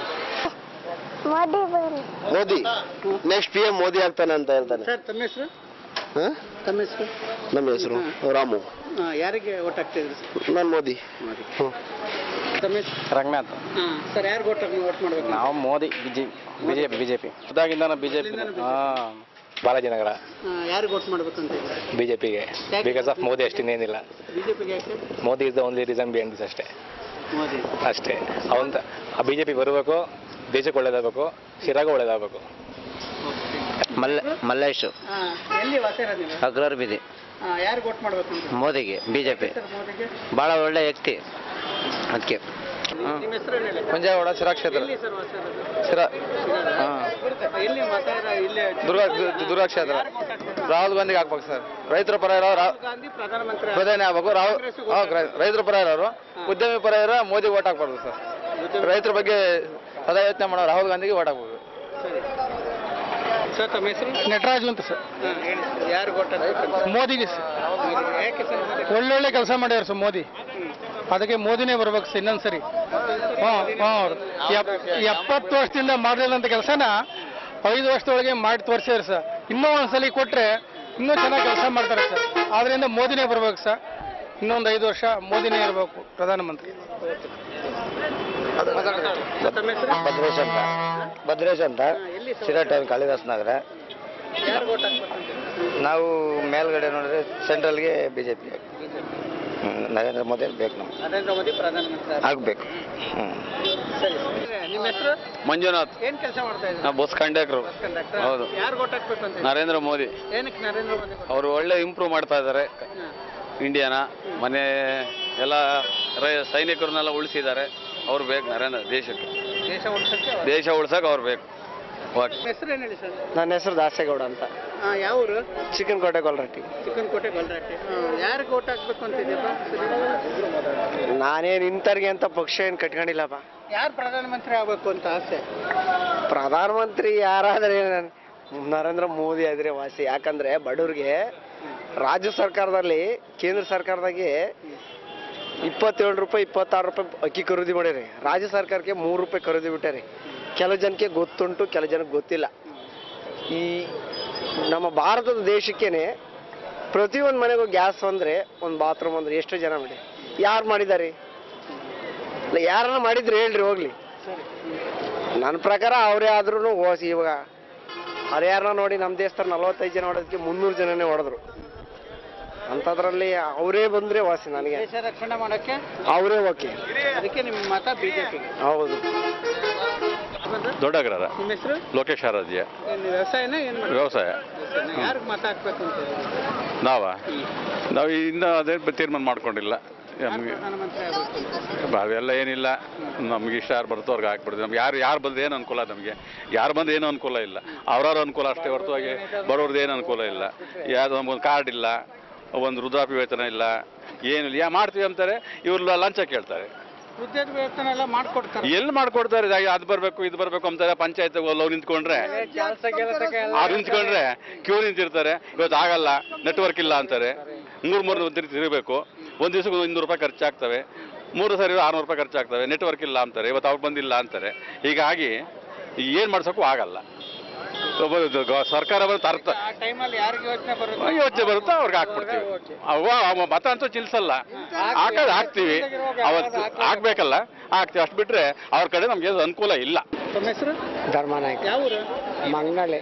Modi next P M Modi ಆಗ್ತಾನೆ ಅಂತ ಹೇಳ್ತಾನೆ ಸರ್ ತಮ್ಮ ಹೆಸರು ಹ? ತಮ್ಮ ಹೆಸರು ನಮ್ಮ ಹೆಸರು ರಾಮು ಆ, ಯಾರಿಗೆ ಓಟ್ ಹಾಕ್ತಿದ್ರಿ ಸರ್ ನಾನು ಮೋದಿ ಹ್ಮ್. ತಮ್ಮ ಹೆಸರು ರಂಗನಾಥ್ ಹಾಂ ಸರ್ ಯಾರಿಗೆ ಓಟ್ ಓಟ್ ಮಾಡ್ಬೇಕು ನಾವು ಮೋದಿ ಬಿಜೆ ಬಿಜೆಪಿ ಬಿಜೆಪಿ ಅದಾಗಿಂದ ನಾವು ಬಿಜೆಪಿ ಅಲ್ಲಿಂದನೂ ಹಾಂ ಬಾಲಾಜಿನಗರ ಆ, ಯಾರಿಗೆ ಓಟ್ ಮಾಡ್ಬೇಕು ಅಂತ ಇದ್ದಾರೆ ಬಿಜೆಪಿಗೆ ಬಿಕಾಸ್ ಆಫ್ ಮೋದಿ ಅಷ್ಟೇನೇನಿಲ್ಲ ಬಿಜೆಪಿಗೆ ಯಾಕೆ Modi is the only reason behind this ಅಷ್ಟೇ ಮೋದಿ ಅಷ್ಟೇ ಅವಂತ ಆ ಬಿ ಜೆ ಪಿ ಬರಬೇಕು ದೇಶಕ್ಕೆ ಒಳ್ಳೇದಾಗಬೇಕು ಶಿರಾಗ ಒಳ್ಳೇದಾಗಬೇಕು ಮಲ್ಲ ಮಲ್ಲೇಶ್ ಆ, ಎಲ್ಲಿ ವಾಸ ಇರೋದು ನೀವು ಅಗ್ರರ್ ಬಿದಿ ಆ, ಯಾರಿಗೆ ಓಟ್ ಮಾಡ್ಬೇಕು ಅಂತ ಮೋದಿಗೆ ಬಿಜೆಪಿ ಸರ್ ಮೋದಿಗೆ ಬಹಳ ಒಳ್ಳೆ ವ್ಯಕ್ತಿ ಅದಕ್ಕೆ ನಿಮ್ಮ ಹೆಸರು ಏನು ಹೇಳಿ ಪಂಜಾವಡ ಶಿರಾ ಕ್ಷೇತ್ರ ಎಲ್ಲಿ ಸರ್ ವಾಸ ಇರೋದು ಶಿರಾ ಶಿರಾ. ಎಲ್ಲಿ ಮತ ಇರೋ ಇಲ್ಲೇ ದುರ್ಗಾ ದುರ್ಗಾ ಕ್ಷೇತ್ರ ರಾಹುಲ್ ಗಾಂಧಿಗೆ ಹಾಕ್ಬೇಕು ಸರ್ ರೈತರ ಪರ ಇರೋ ರಾಹುಲ್ ಗಾಂಧಿ ಪ್ರಧಾನಮಂತ್ರಿ ಪ್ರಧಾನಿ ಆಗ್ಬೇಕು ರಾಹುಲ್ ಕಾಂಗ್ರೆಸ್ಸಿಗೆ ಹಾ, ರೈ- ರೈತರ ಪರ ಇರೋರು ಉದ್ಯಮಿ ಪರ ಇರೋ ಮೋದಿ ಓಟ್ ಹಾಕ್ಬಾರ್ದು ಸರ್ ರೈತರ ಬಗ್ಗೆ ಸದಾ ಯೋಚನೆ ಮಾಡೋ ರಾಹುಲ್ ಗಾಂಧಿಗೆ ಓಟ್ ಹಾಕ್ಬೇಕು ಸರಿ ಸರ್ ತಮ್ಮ ಹೆಸರು ನಟರಾಜು ಅಂತ ಸರ್ ಹಾಂ ಹೇಳಿ ಸರ್ ಯಾರು ಓಟ್ ಹಾಕ್ಬೇಕು ಮೋದಿಗೆ ಸರ್ ಯಾಕೆ ಸರ್ ಮೋದಿ? ಒಳ್ಳೊಳ್ಳೆ ಕೆಲಸ ಮಾಡ್ಯಾರ ಸರ್ ಮೋದಿ ಅದಕ್ಕೆ ಮೋದಿನೇ ಬರ್ಬೇಕು ಸರ್ ಇನ್ನೊಂದ್ಸರಿ ಹಾಂ ಹಾಂ ಎಪ್ಪತ್ತು ವರ್ಷದಿಂದ ಮಾಡಲಿಲ್ಲಂತ ಕೆಲಸನ ಐದು ವರ್ಷದೊಳಗೆ ಮಾಡಿ ತೋರಿಸ್ಯಾರ ಸರ್ ಇನ್ನೂ ಒಂದ್ಸಲಿ ಕೊಟ್ರೆ ಇನ್ನೂ ಚೆನ್ನಾಗಿ ಕೆಲಸ ಮಾಡ್ತಾರೆ ಸರ್ ಆದ್ರಿಂದ ಮೋದಿನೇ ಬರ್ಬೇಕು ಸರ್ ಇನ್ನೊಂದು ಐದು ವರ್ಷ ಮೋದಿನೇ ಇರಬೇಕು ಪ್ರಧಾನಮಂತ್ರಿ ಸರ್ ತಮ್ಮ ಹೆಸರು ಭದ್ರೇಶ್ ಅಂತ ಭದ್ರೇಶ್ ಅಂತ ಎಲ್ಲಿ ಸರ್ ಶಿರಾ ಟೈಮ್ ಕಾಳಿದಾಸ್ ನಗರ ಯಾರು ಓಟ್ ಹಾಕ್ಬೇಕು ಅಂತ ನಾವು ಮೇಲ್ಗಡೆ ನೋಡಿದ್ರೆ ಸೆಂಟ್ರಲ್ಗೆ ಬಿಜೆಪಿ ನರೇಂದ್ರ ಮೋದಿ ಬೇಕು ನಾವು ನರೇಂದ್ರ ಮೋದಿ ಪ್ರಧಾನಮಂತ್ರಿ ಆಗ್ಬೇಕು. ಆಗ್ಬೇಕು ಹ್ಮ್ ಸರಿ ಸರ್ ನಿಮ್ಮ ಹೆಸರು ಮಂಜುನಾಥ್ ಏನ್ ಕೆಲಸ ಮಾಡ್ತಾ ಇದ್ದೀರಿ ನಾವು ಬಸ್ ಕಂಡಕ್ಟ್ರು ಬಸ್ ಕಂಡಕ್ಟರ್ ಹೌದು. ಯಾರು ಓಟ್ ಹಾಕ್ಬೇಕು ಅಂತ ನರೇಂದ್ರ ಮೋದಿ ಏನಕ್ಕೆ ನರೇಂದ್ರ ಮೋದಿ ಗೊತ್ತಾ? ಅವರು ಒಳ್ಳೆ ಇಂಪ್ರೂವ್ ಮಾಡ್ತಾ ಇದ್ದಾರೆ ಹಾ. ಇಂಡಿಯಾನ ಮನೆ ಎಲ್ಲ ರೈ- ಸೈನಿಕರನ್ನೆಲ್ಲ ಉಳಿಸಿದ್ದಾರೆ ಅವ್ರು ಬೇಕು ನರೇಂದ್ರ ದೇಶಕ್ಕೆ ದೇಶ ಉಳಿಸಕ್ಕೆ ಅವ್ರು- ದೇಶ ಉಳ್ಸಕ್ಕೆ ಅವ್ರು ಬೇಕು ಓಕೆ ನಿಮ್ಮ ಹೆಸರು ಏನು ಹೇಳಿ ಸರ್ ನನ್ನ ಹೆಸರು ದಾಸೇಗೌಡ ಅಂತ ಹಾ, ಯಾವ ಊರು ಚಿಕನ್ ಕೋಟೆ ಗೊಲ್ರಟ್ಟಿ ಚಿಕ್ಕನ್ ಕೋಟೆ ಗೊಲ್ರಟ್ಟಿ ಯಾರಿಗೆ ಓಟ್ ಹಾಕ್ಬೇಕು ಅಂತಿದ್ದೀರಾ ಸರಿ ನಾನೇನು ಇಂಥವ್ರಿಗೆ ಅಂತ ಪಕ್ಷ ಏನು ಕಟ್ಕೊಂಡಿಲ್ಲಪ್ಪ ಯಾರು ಪ್ರಧಾನಮಂತ್ರಿ ಆಗ್ಬೇಕು ಅಂತ ಆಸೆ ಪ್ರಧಾನಮಂತ್ರಿ ಯಾರಾದ್ರೆ ಏನ್- ನರೇಂದ್ರ ಮೋದಿ ಆದ್ರೆ ವಾಸಿ ಯಾಕಂದ್ರೆ ಬಡವ್ರಿಗೆ ರಾಜ್ಯ ಸರ್ಕಾರದಲ್ಲಿ ಕೇಂದ್ರ ಸರ್ಕಾರದಾಗೆ ಇಪ್ಪತ್ತೇಳು ರೂಪಾಯಿ ಇಪ್ಪತ್ತಾರು ರೂಪಾಯಿ ಅಕ್ಕಿ ಖರೀದಿ ಮಾಡ್ಯಾರಿ ರಾಜ್ಯ ಸರ್ಕಾರಕ್ಕೆ ಮೂರು ರೂಪಾಯಿ ಖರೀದಿ ಬಿಟ್ಟಾರಿ ಕೆಲವು ಜನಕ್ಕೆ ಗೊತ್ತುಂಟು ಕೆಲವು ಜನಕ್ಕೆ ಗೊತ್ತಿಲ್ಲ ಈ ನಮ್ಮ ಭಾರತದ ದೇಶಕ್ಕೇನೆ ಪ್ರತಿಯೊಂದು ಮನೆಗೂ ಗ್ಯಾಸ್ ಅಂದ್ರೆ ಒಂದು ಬಾತ್ರೂಮ್ ಅಂದ್ರೆ ಎಷ್ಟು ಜನ ಮಾಡಿ ಯಾರು ಮಾಡಿದ್ದಾರೆ ಇಲ್ಲ ಯಾರನ್ನ ಮಾಡಿದ್ರೆ ಹೇಳ್ರಿ ಹೋಗ್ಲಿ ನನ್ನ ಪ್ರಕಾರ ಅವರೇ ಆದ್ರೂ ಓಸಿ ಇವಾಗ ಹರಿಯಾಣ ನೋಡಿ ನಮ್ಮ ದೇಶದಲ್ಲಿ ನಲವತ್ತೈದು ಜನ ಹೊಡೋದಕ್ಕೆ ಮುನ್ನೂರು ಜನನೇ ಹೊಡೆದ್ರು ಅಂಥದ್ರಲ್ಲಿ ಅವರೇ ಬಂದ್ರೆ ವಾಸಿ ನನಗೆ ದೇಶ ರಕ್ಷಣೆ ಮಾಡಕ್ಕೆ ಅವರೇ ಓಕೆ ಅದಕ್ಕೆ ನಿಮ್ಮ ಮತ ಬಿಜೆಪಿಗೆ ಹೌದು ದೊಡ್ಡಗ್ರರ ನಿಮ್ಮ ಹೆಸರು ಲೋಕೇಶ್ ಆರಾಧ್ಯ ಏನು ವ್ಯವಸಾಯನ ಏನು ಮಾಡಿ ವ್ಯವಸಾಯ ಯಾರಿಗೆ ಮತ ಹಾಕ್ಬೇಕು ಅಂತ ಇದ್ದೀರಾ? ನಾವ ನಾವು ಇನ್ನ ಅದೇ ತೀರ್ಮಾನ ಮಾಡ್ಕೊಂಡಿಲ್ಲ ಯಾರು ನಮಗೆ ಪ್ರಧಾನಮಂತ್ರಿ ಆಗ್ಬೇಕು ಅವೆಲ್ಲ ಏನಿಲ್ಲ ನಮ್ಗೆ ಇಷ್ಟ ಯಾರು ಬರ್ತೋ ಅವ್ರಿಗೆ ಹಾಕ್ಬಿಡ್ತೀವಿ ನಮ್ಗೆ ಯಾರು ಯಾರು ಬಂದು ಏನು ಅನುಕೂಲ ನಮಗೆ ಯಾರು ಬಂದು ಏನು ಅನುಕೂಲ ಇಲ್ಲ ಅವ್ರವ್ರ ಅನುಕೂಲ ಅಷ್ಟೇ ಹೊರತುವಾಗಿ ಬರೋರ್ದು ಏನು ಅನುಕೂಲ ಇಲ್ಲ ಯಾವ್ದು ನಮ್ಗೊಂದು ಕಾರ್ಡ್ ಇಲ್ಲ ಒಂದು ವೃದ್ಧಾಪ್ಯ ವೇತನ ಇಲ್ಲ ಏನಿಲ್ಲ ಯಾ ಮಾಡ್ತೀವಿ ಅಂತಾರೆ ಇವ್ರು ಲಂಚ ಕೇಳ್ತಾರೆ ವೃದ್ಧಾಪ್ಯ ವೇತನ ಎಲ್ಲ ಮಾಡ್ಕೊಡ್ತಾರೆ ಎಲ್ಲಿ ಮಾಡ್ಕೊಡ್ತಾರೆ ಇದು ಅದು ಬರಬೇಕು ಇದು ಬರಬೇಕು ಅಂತಾರೆ ಪಂಚಾಯತ್ ಲವ್ ನಿಂತ್ಕೊಂಡ್ರೆ ಅವ್ರು ನಿಂತ್ಕೊಂಡ್ರೆ ಕ್ಯೂ ನಿಂತಿರ್ತಾರೆ ಇವತ್ತು ಆಗಲ್ಲ ನೆಟ್ವರ್ಕ್ ಇಲ್ಲ ಅಂತಾರೆ ಮೂರು ಮೂರು ತಿರುಗಿ ತಿರುಗಬೇಕು ಒಂದು ದಿವಸಕ್ಕೆ ಇನ್ನೂರು ರೂಪಾಯಿ ಖರ್ಚಾಗ್ತವೆ ಮೂರು ಸರಿ ಆರುನೂರು ರೂಪಾಯಿ ಖರ್ಚಾಗ್ತವೆ ನೆಟ್ವರ್ಕ್ ಇಲ್ಲ ಅಂತಾರೆ ಇವತ್ತು ಅವ್ರು ಬಂದಿಲ್ಲ ಅಂತಾರೆ ಹೀಗಾಗಿ ಏನು ಮಾಡ್ಸೋಕ್ಕೂ ಆಗಲ್ಲ ಒಬ್ಬ ಇದು ಗ- ಸರ್ಕಾರ ಬಂದು ತರ್ತ ಆ ಟೈಮಲ್ಲಿ ಯಾರಿಗೆ ಯೋಚನೆ ಬರುತ್ತೆ ಯೋಚನೆ ಬರುತ್ತೋ ಅವ್ರಿಗೆ ಹಾಕ್ಬಿಡ್ತೀವಿ ಅವ ಅವ ಮತ ಅಂತೂ ಚಿಲ್ಸಲ್ಲ ಹಾಕೋದು ಹಾಕ್ತೀವಿ ಅವತ್ತು ಹಾಕ್ಬೇಕಲ್ಲ ಹಾಕ್ತೀವಿ ಅಷ್ಟು ಬಿಟ್ರೆ ಅವ್ರ ಕಡೆ ನಮ್ಗೆ ಏನು ಅನುಕೂಲ ಇಲ್ಲ ತಮ್ಮ ಹೆಸರು ಧರ್ಮನಾಯ್ಕ ಯಾವ ಊರು ಮಂಗಳೆ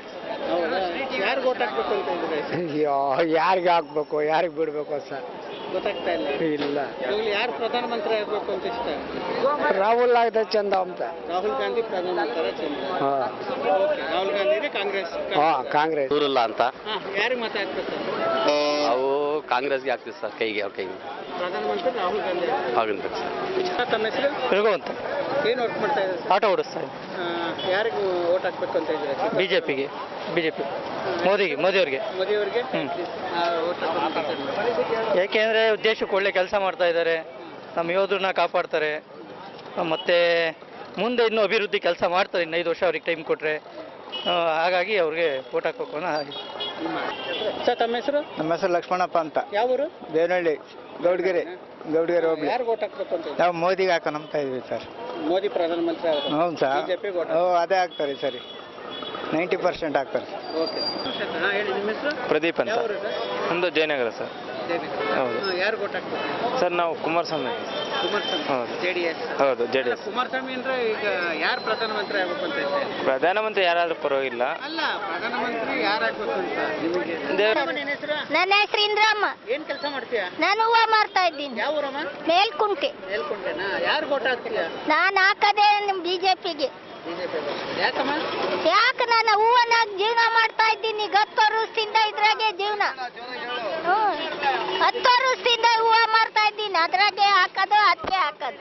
ಹೌದಾ ಯಾರಿಗೆ ಓಟ್ ಹಾಕ್ಬೇಕು ಅಂತ ಇದ್ರೆ ಅಯ್ಯೋ ಯಾರಿಗೆ ಹಾಕ್ಬೇಕು ಯಾರಿಗೆ ಬಿಡ್ಬೇಕು ಸರ್ ಗೊತ್ತಾಗ್ತಾ ಇಲ್ಲ ಇಲ್ಲ ಇವಾಗಲೇ ಯಾರು ಪ್ರಧಾನಮಂತ್ರಿ ಆಗ್ಬೇಕು ಅಂತ ಇಷ್ಟ ರಾಹುಲ್ ಆಗಿದೆ ಚಂದ ಅಂತ ರಾಹುಲ್ ಗಾಂಧಿ ಪ್ರಧಾನಮಂತ್ರಿ ಚಂದ್ರ ಹಾ ಓಕೆ ರಾಹುಲ್ ಗಾಂಧಿನೇ ಕಾಂಗ್ರೆಸ್ ಹಾ ಕಾಂಗ್ರೆಸ್ ದೂರಿಲ್ಲ ಅಂತ ಹಾ ಯಾರಿಗೆ ಮತ ಹಾಕ್ಬೇಕು ಅವು ಕಾಂಗ್ರೆಸ್ಗೆ ಆಗ್ತಿದೆ ಸರ್ ಕೈಗೆ ಅವ್ರ ಕೈಗೆ ಪ್ರಧಾನಮಂತ್ರಿ ರಾಹುಲ್ ಗಾಂಧಿ ಹಾಗಂತ ಸರ್ ತಮ್ಮ ಹೆಸರು ರಘು ಅಂತ ಏನು ವರ್ಕ್ ಮಾಡ್ತಾ ಇದ್ದಾರೆ ಆಟೋ ಓಡಿಸ್ತಾ ಇದ್ದೀನಿ ಯಾರಿಗೆ ಓಟ್ ಹಾಕ್ಬೇಕು ಅಂತ ಇದ್ದಾರೆ ಬಿ ಜೆ ಪಿಗೆ ಬಿ ಜೆ ಪಿ ಮೋದಿಗೆ ಮೋದಿಯವ್ರಿಗೆ ಮೋದಿ ಅವರಿಗೆ ಹ್ಮ್. ಓಟ್ ಹಾಕ್ಬೇಕು ಅಂತ ಇದ್ದಾರೆ. ಏಕೆಂದರೆ ದೇಶಕ್ಕೆ ಒಳ್ಳೆ ಕೆಲಸ ಮಾಡ್ತಾ ಇದ್ದಾರೆ ನಮ್ಮ ಯೋಧರನ್ನ ಕಾಪಾಡ್ತಾರೆ ಮತ್ತು ಮುಂದೆ ಇನ್ನೂ ಅಭಿವೃದ್ಧಿ ಕೆಲಸ ಮಾಡ್ತಾರೆ ಇನ್ನು ಐದು ವರ್ಷ ಅವ್ರಿಗೆ ಟೈಮ್ ಕೊಟ್ಟರೆ ಹಾಗಾಗಿ ಅವ್ರಿಗೆ ಓಟ್ ಹಾಕ್ಬೇಕು ಅನ್ನೋ ಹಾಗೆ ಸರ್ ತಮ್ಮ ಹೆಸರು ನಮ್ಮ ಹೆಸರು ಲಕ್ಷ್ಮಣಪ್ಪ ಅಂತ ಯಾವ ಊರು ದೇವನಹಳ್ಳಿ ಗೌಡ್ಗೆರೆ ಗೌಡ್ಗೆರೆ ಹೋಗ್ಲಿ ಯಾರಿಗೆ ಓಟ್ ಹಾಕ್ಬೇಕು ಅಂತ ಇದ್ದಾರೆ? ನಾವು ಮೋದಿಗೆ ಹಾಕೋ ನಂಬ್ತಾ ಇದ್ವಿ ಸರ್ ಮೋದಿ ಪ್ರಧಾನಮಂತ್ರಿ ಅವರು ಹೌದು ಸರ್ ಬಿಜೆಪಿ ಓಟ್ ಓ ಅದೇ ಹಾಕ್ತಾರೆ ಸರಿ ನೈಂಟಿ ಪರ್ಸೆಂಟ್ ಹಾಕ್ತಾರೆ ಓಕೆ ಹಾ ಹೇಳಿ ನಿಮ್ಮ ಹೆಸರು ಪ್ರದೀಪ್ ಅಂತ ಯಾವ ಊರು ಸರ್ ನಮ್ದು ಜಯನಗರ ಸರ್ ಹೌದು. ಯಾರು ಓಟ್ ಹಾಕ್ಬೇಕು ಸರ್ ನಾವು ಕುಮಾರಸ್ವಾಮಿ ಕುಮಾರಸ್ವಾಮಿ ಹೌದು. ಜೆ ಡಿ ಎಸ್ ಹೌದು ಜೆ ಡಿ ಎಸ್ ಕುಮಾರಸ್ವಾಮಿ ಅಂದ್ರೆ ಈಗ ಯಾರು ಪ್ರಧಾನಮಂತ್ರಿ ಆಗ್ಬೇಕು ಅಂತ ಇದ್ದಾರೆ ಪ್ರಧಾನಮಂತ್ರಿ ಯಾರಾದ್ರೂ ಪರವಾಗಿಲ್ಲ ಅಲ್ಲ ಪ್ರಧಾನಮಂತ್ರಿ ಯಾರು ಆಗ್ಬೇಕು ಅಂತ ನಿಮಗೆ ದೇವ್ರ- ನಿನ್ನ ಹೆಸರು ನನ್ನ ಹೆಸರು ಇಂದ್ರಮ್ಮ ಏನ್ ಕೆಲಸ ಮಾಡ್ತೀಯಾ ನಾನು ಹೂವ ಮಾರ್ತಾ ಇದ್ದೀನಿ ಯಾವ ಊರಮ್ಮ ಮೇಲ್ಕುಂಟೆ ಹೇಳ್ಕೊಂಡೇನಾ ಯಾರು ಓಟ್ ಹಾಕ್ತೀಯಾ ನಾನು ಹಾಕದೆ ನಿಮ್ ಬಿಜೆಪಿಗೆ ಬಿಜೆಪಿ ಯಾಕಮ್ಮ ಯಾಕೆ ನಾನು ಹೂವನಾಗ ಜೀವನ ಮಾಡ್ತಾ ಇದ್ದೀನಿ ಈಗ ಹತ್ತು ವರ್ಷದಿಂದ ಇದ್ರಾಗೆ ಜೀವನ ಹ್ಮ್. ಹತ್ತು ವರ್ಷದಿಂದ ಹೂವ ಮಾರ್ತಾ ಇದ್ದೀನಿ ಅದ್ರಾಗೆ ಹಾಕೋದು ಅದಕ್ಕೆ ಹಾಕೋದು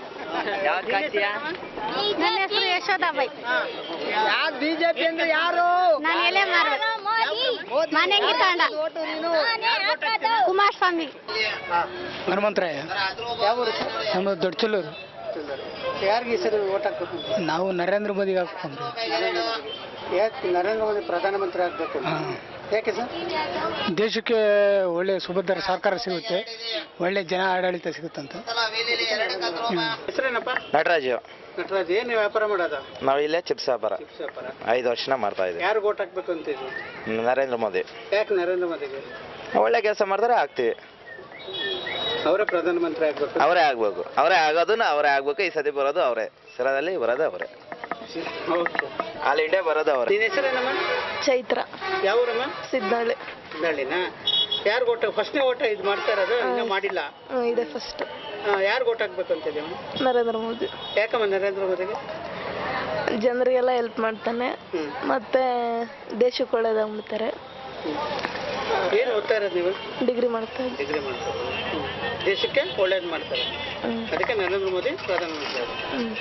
ನನ್ನ ಹೆಸರು ಯಶೋದಾಬಾಯಿ ಯಾರು ಬಿಜೆಪಿ ಅಂದ್ರೆ ಯಾರು ನಾನು ಎಲೆ ಮಾರೋದು ಮನೆಗೆ ತಾಂಡ ಕುಮಾರಸ್ವಾಮಿ ಹನುಮಂತರಾಯ ಯಾವ ಊರು ನಮ್ಮ ದೊಡ್ಡ ಚೆಲ್ಲೂರು ಯಾರಿಗೆ ಹೆಸರು ಓಟ್ ಹಾಕ್ಬೇಕು ನಾವು ನರೇಂದ್ರ ಮೋದಿಗೆ ಹಾಕ್ಕೊಂಡ್ರಿ ಯಾಕೆ ನರೇಂದ್ರ ಮೋದಿ ಪ್ರಧಾನಮಂತ್ರಿ ಆಗ್ಬೇಕು ಯಾಕೆ ಸರ್ ದೇಶಕ್ಕೆ ಒಳ್ಳೆ ಸುಭದ್ರ ಸರ್ಕಾರ ಸಿಗುತ್ತೆ ಒಳ್ಳೆ ಜನ ಆಡಳಿತ ಸಿಗುತ್ತಂತ ಹೆಸರೇನಪ್ಪ ನಟರಾಜು ನಟರಾಜ್ ಏನು ವ್ಯಾಪಾರ ಮಾಡೋದು ನಾವು ಇಲ್ಲೇ ಚಿಪ್ಸ್ ವ್ಯಾಪಾರ ಚಿಪ್ಸ್ ವ್ಯಾಪಾರ ಐದು ವರ್ಷನ ಮಾಡ್ತಾ ಇದ್ದೀವಿ ಯಾರು ಓಟ್ ಹಾಕ್ಬೇಕು ಅಂತ ಇದ್ದೀವಿ ನರೇಂದ್ರ ಮೋದಿ ಯಾಕೆ ನರೇಂದ್ರ ಮೋದಿಗೆ ಒಳ್ಳೆ ಕೆಲಸ ಮಾಡಿದ್ರೆ ಆಗ್ತೀವಿ ಅವರೇ ಪ್ರಧಾನಮಂತ್ರಿ ಆಗ್ಬೇಕು ಅವರೇ ಆಗ್ಬೇಕು ಅವರೇ ಆಗೋದನ್ನ ಅವರೇ ಆಗ್ಬೇಕು ಈ ಸತಿ ಬರೋದು ಅವರೇ ಸಿರಾದಲ್ಲಿ ಬರೋದು ಅವರೇ ಓಕೆ ಆಲ್ ಇಂಡಿಯಾ ಬರೋದು ಅವರೇ ನಿನ್ನ ಹೆಸರೇನಮ್ಮ ಚೈತ್ರ ಯಾವ ಊರಮ್ಮ ಸಿದ್ಧಾಳೆ ಸಿದ್ದಹಳ್ಳಿನಾ ಯಾರು ಓಟ್ ಫಸ್ಟ್ನೇ ಓಟ್ ಇದು ಮಾಡ್ತಾ ಇರೋದು ಇನ್ನೂ ಮಾಡಿಲ್ಲ ಹ್ಮ್, ಇದೆ ಫಸ್ಟ್ ಯಾರು ಓಟ್ ಹಾಕ್ಬೇಕು ಅಂತ ಇದೀವಿ ನರೇಂದ್ರ ಮೋದಿ ಯಾಕಮ್ಮ ನರೇಂದ್ರ ಮೋದಿಗೆ ಜನರಿಗೆಲ್ಲ ಹೆಲ್ಪ್ ಮಾಡ್ತಾನೆ ಮತ್ತೆ ದೇಶಕ್ಕೆ ಒಳ್ಳೇದಾಗ್ಬಿಡ್ತಾರೆ ಏನು ಓದ್ತಾ ಇರೋದು ನೀವು ಡಿಗ್ರಿ ಮಾಡ್ತಾ ಇದ್ದೆ ಡಿಗ್ರಿ ಮಾಡ್ತಾರೆ ಹ್ಮ್. ದೇಶಕ್ಕೆ ಒಳ್ಳೇದು ಮಾಡ್ತಾರೆ ಹ್ಮ್. ಅದಕ್ಕೆ ನರೇಂದ್ರ ಮೋದಿ ಪ್ರಧಾನಮಂತ್ರಿ ಅವರು ಹ್ಮ್.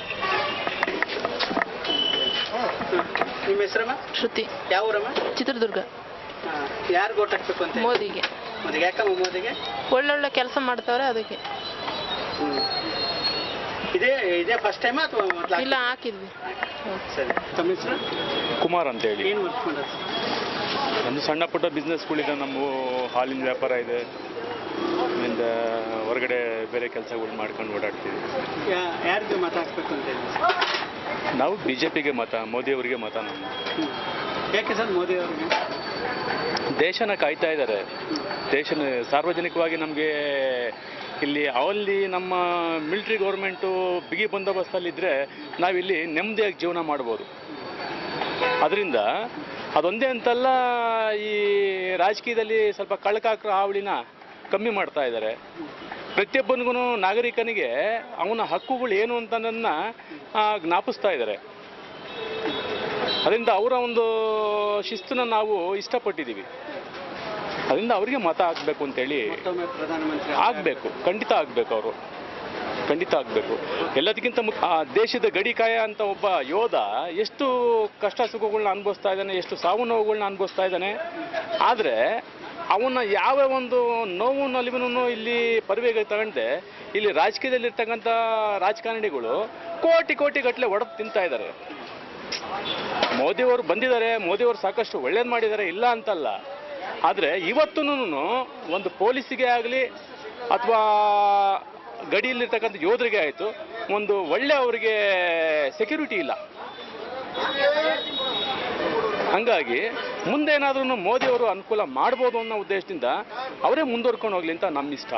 ನಿಮ್ಮ ಹೆಸರಮ್ಮ ಶ್ರುತಿ ಯಾವ ಊರಮ್ಮ ಚಿತ್ರದುರ್ಗ ಯಾರು ಓಟ್ ಹಾಕ್ಬೇಕು ಅಂತ ಮೋದಿಗೆ ಮೋದಿಗೆ ಯಾಕಮ್ಮ ಮೋದಿಗೆ ಒಳ್ಳೊಳ್ಳೆ ಕೆಲಸ ಮಾಡ್ತಾವ್ರೆ ಅದಕ್ಕೆ ಹ್ಮ್. ಇದೇ ಇದೇ ಫಸ್ಟ್ ಟೈಮ್ ಅಥವಾ ಮೊದ್ಲು ಇಲ್ಲ ಹಾಕಿದ್ವಿ ಸರಿ ತಮ್ಮ ಹೆಸರು ಕುಮಾರ್ ಅಂತೇಳಿ ಏನು ವರ್ಕ್ ಮಾಡೋದು ಒಂದು ಸಣ್ಣ ಪುಟ್ಟ ಬಿಸ್ನೆಸ್ಗಳಿದೆ ನಮ್ಮ ಹಾಲಿನ ವ್ಯಾಪಾರ ಇದೆ ಆಮೇಲೆ ಹೊರಗಡೆ ಬೇರೆ ಕೆಲಸಗಳು ಮಾಡ್ಕೊಂಡು ಓಡಾಡ್ತೀವಿ ಯಾ- ಯಾರಿಗೆ ಮತ ಹಾಕ್ಬೇಕು ಅಂತ ಹೇಳಿ ನಾವು ಬಿ ಜೆ ಪಿಗೆ ಮತ ಮೋದಿಯವರಿಗೆ ಮತ ನಮ್ಮ ಯಾಕೆ ಸರ್ ಮೋದಿ ಅವ್ರಿಗೆ ದೇಶನ ಕಾಯ್ತಾ ಇದ್ದಾರೆ ದೇಶನ ಸಾರ್ವಜನಿಕವಾಗಿ ನಮಗೆ ಇಲ್ಲಿ ಅಲ್ಲಿ ನಮ್ಮ ಮಿಲಿಟ್ರಿ ಗೌರ್ಮೆಂಟು ಬಿಗಿ ಬಂದೋಬಸ್ತಲ್ಲಿದ್ದರೆ ನಾವಿಲ್ಲಿ ನೆಮ್ಮದಿಯಾಗಿ ಜೀವನ ಮಾಡ್ಬೋದು ಅದರಿಂದ ಅದೊಂದೇ ಅಂತಲ್ಲ ಈ ರಾಜಕೀಯದಲ್ಲಿ ಸ್ವಲ್ಪ ಕಳಕಾಕ್ರ ಹಾವಳಿನ ಕಮ್ಮಿ ಮಾಡ್ತಾ ಇದ್ದಾರೆ ಪ್ರತಿಯೊಬ್ಬನಿಗೂ ನಾಗರಿಕನಿಗೆ ಅವನ ಹಕ್ಕುಗಳು ಏನು ಅಂತ ಜ್ಞಾಪಿಸ್ತಾ ಇದ್ದಾರೆ ಅದರಿಂದ ಅವರ ಒಂದು ಶಿಸ್ತನ್ನ ನಾವು ಇಷ್ಟಪಟ್ಟಿದ್ದೀವಿ ಅದರಿಂದ ಅವರಿಗೆ ಮತ ಹಾಕಬೇಕು ಅಂತೇಳಿ ಮತ್ತೊಮ್ಮೆ ಪ್ರಧಾನಮಂತ್ರಿ ಆಗಬೇಕು ಖಂಡಿತ ಆಗಬೇಕು ಅವರು ಖಂಡಿತ ಆಗಬೇಕು ಎಲ್ಲದಕ್ಕಿಂತ ಮುಖ್ಯ ಆ ದೇಶದ ಗಡಿ ಕಾಯ ಅಂತ ಒಬ್ಬ ಯೋಧ ಎಷ್ಟು ಕಷ್ಟ ಸುಖಗಳನ್ನ ಅನುಭವಿಸ್ತಾ ಇದ್ದಾನೆ ಎಷ್ಟು ಸಾವು ನೋವುಗಳನ್ನ ಅನುಭವಿಸ್ತಾ ಇದ್ದಾನೆ ಆದರೆ ಅವನ ಯಾವ ಒಂದು ನೋವು ನಲಿವನ್ನು ಇಲ್ಲಿ ಪರಿವೆಗೆ ತಗೊಂಡೆ ಇಲ್ಲಿ ರಾಜಕೀಯದಲ್ಲಿರ್ತಕ್ಕಂಥ ರಾಜಕಾರಣಿಗಳು ಕೋಟಿ ಕೋಟಿ ಗಟ್ಟಲೆ ಒಡೆದು ತಿಂತಾ ಇದ್ದಾರೆ ಮೋದಿಯವರು ಬಂದಿದ್ದಾರೆ ಮೋದಿಯವರು ಸಾಕಷ್ಟು ಒಳ್ಳೇದು ಮಾಡಿದ್ದಾರೆ ಇಲ್ಲ ಅಂತಲ್ಲ ಆದರೆ ಇವತ್ತೂ ಒಂದು ಪೊಲೀಸಿಗೆ ಆಗಲಿ ಅಥವಾ ಗಡಿಯಲ್ಲಿರ್ತಕ್ಕಂಥ ಯೋಧರಿಗೆ ಆಯಿತು ಒಂದು ಒಳ್ಳೆ ಅವರಿಗೆ ಸೆಕ್ಯೂರಿಟಿ ಇಲ್ಲ ಹಂಗಾಗಿ ಮುಂದೇನಾದ್ರೂ ಮೋದಿಯವರು ಅನುಕೂಲ ಮಾಡ್ಬೋದು ಅನ್ನೋ ಉದ್ದೇಶದಿಂದ ಅವರೇ ಮುಂದುವರ್ಕೊಂಡು ಹೋಗ್ಲಿ ಅಂತ ನಮ್ಮ ಇಷ್ಟ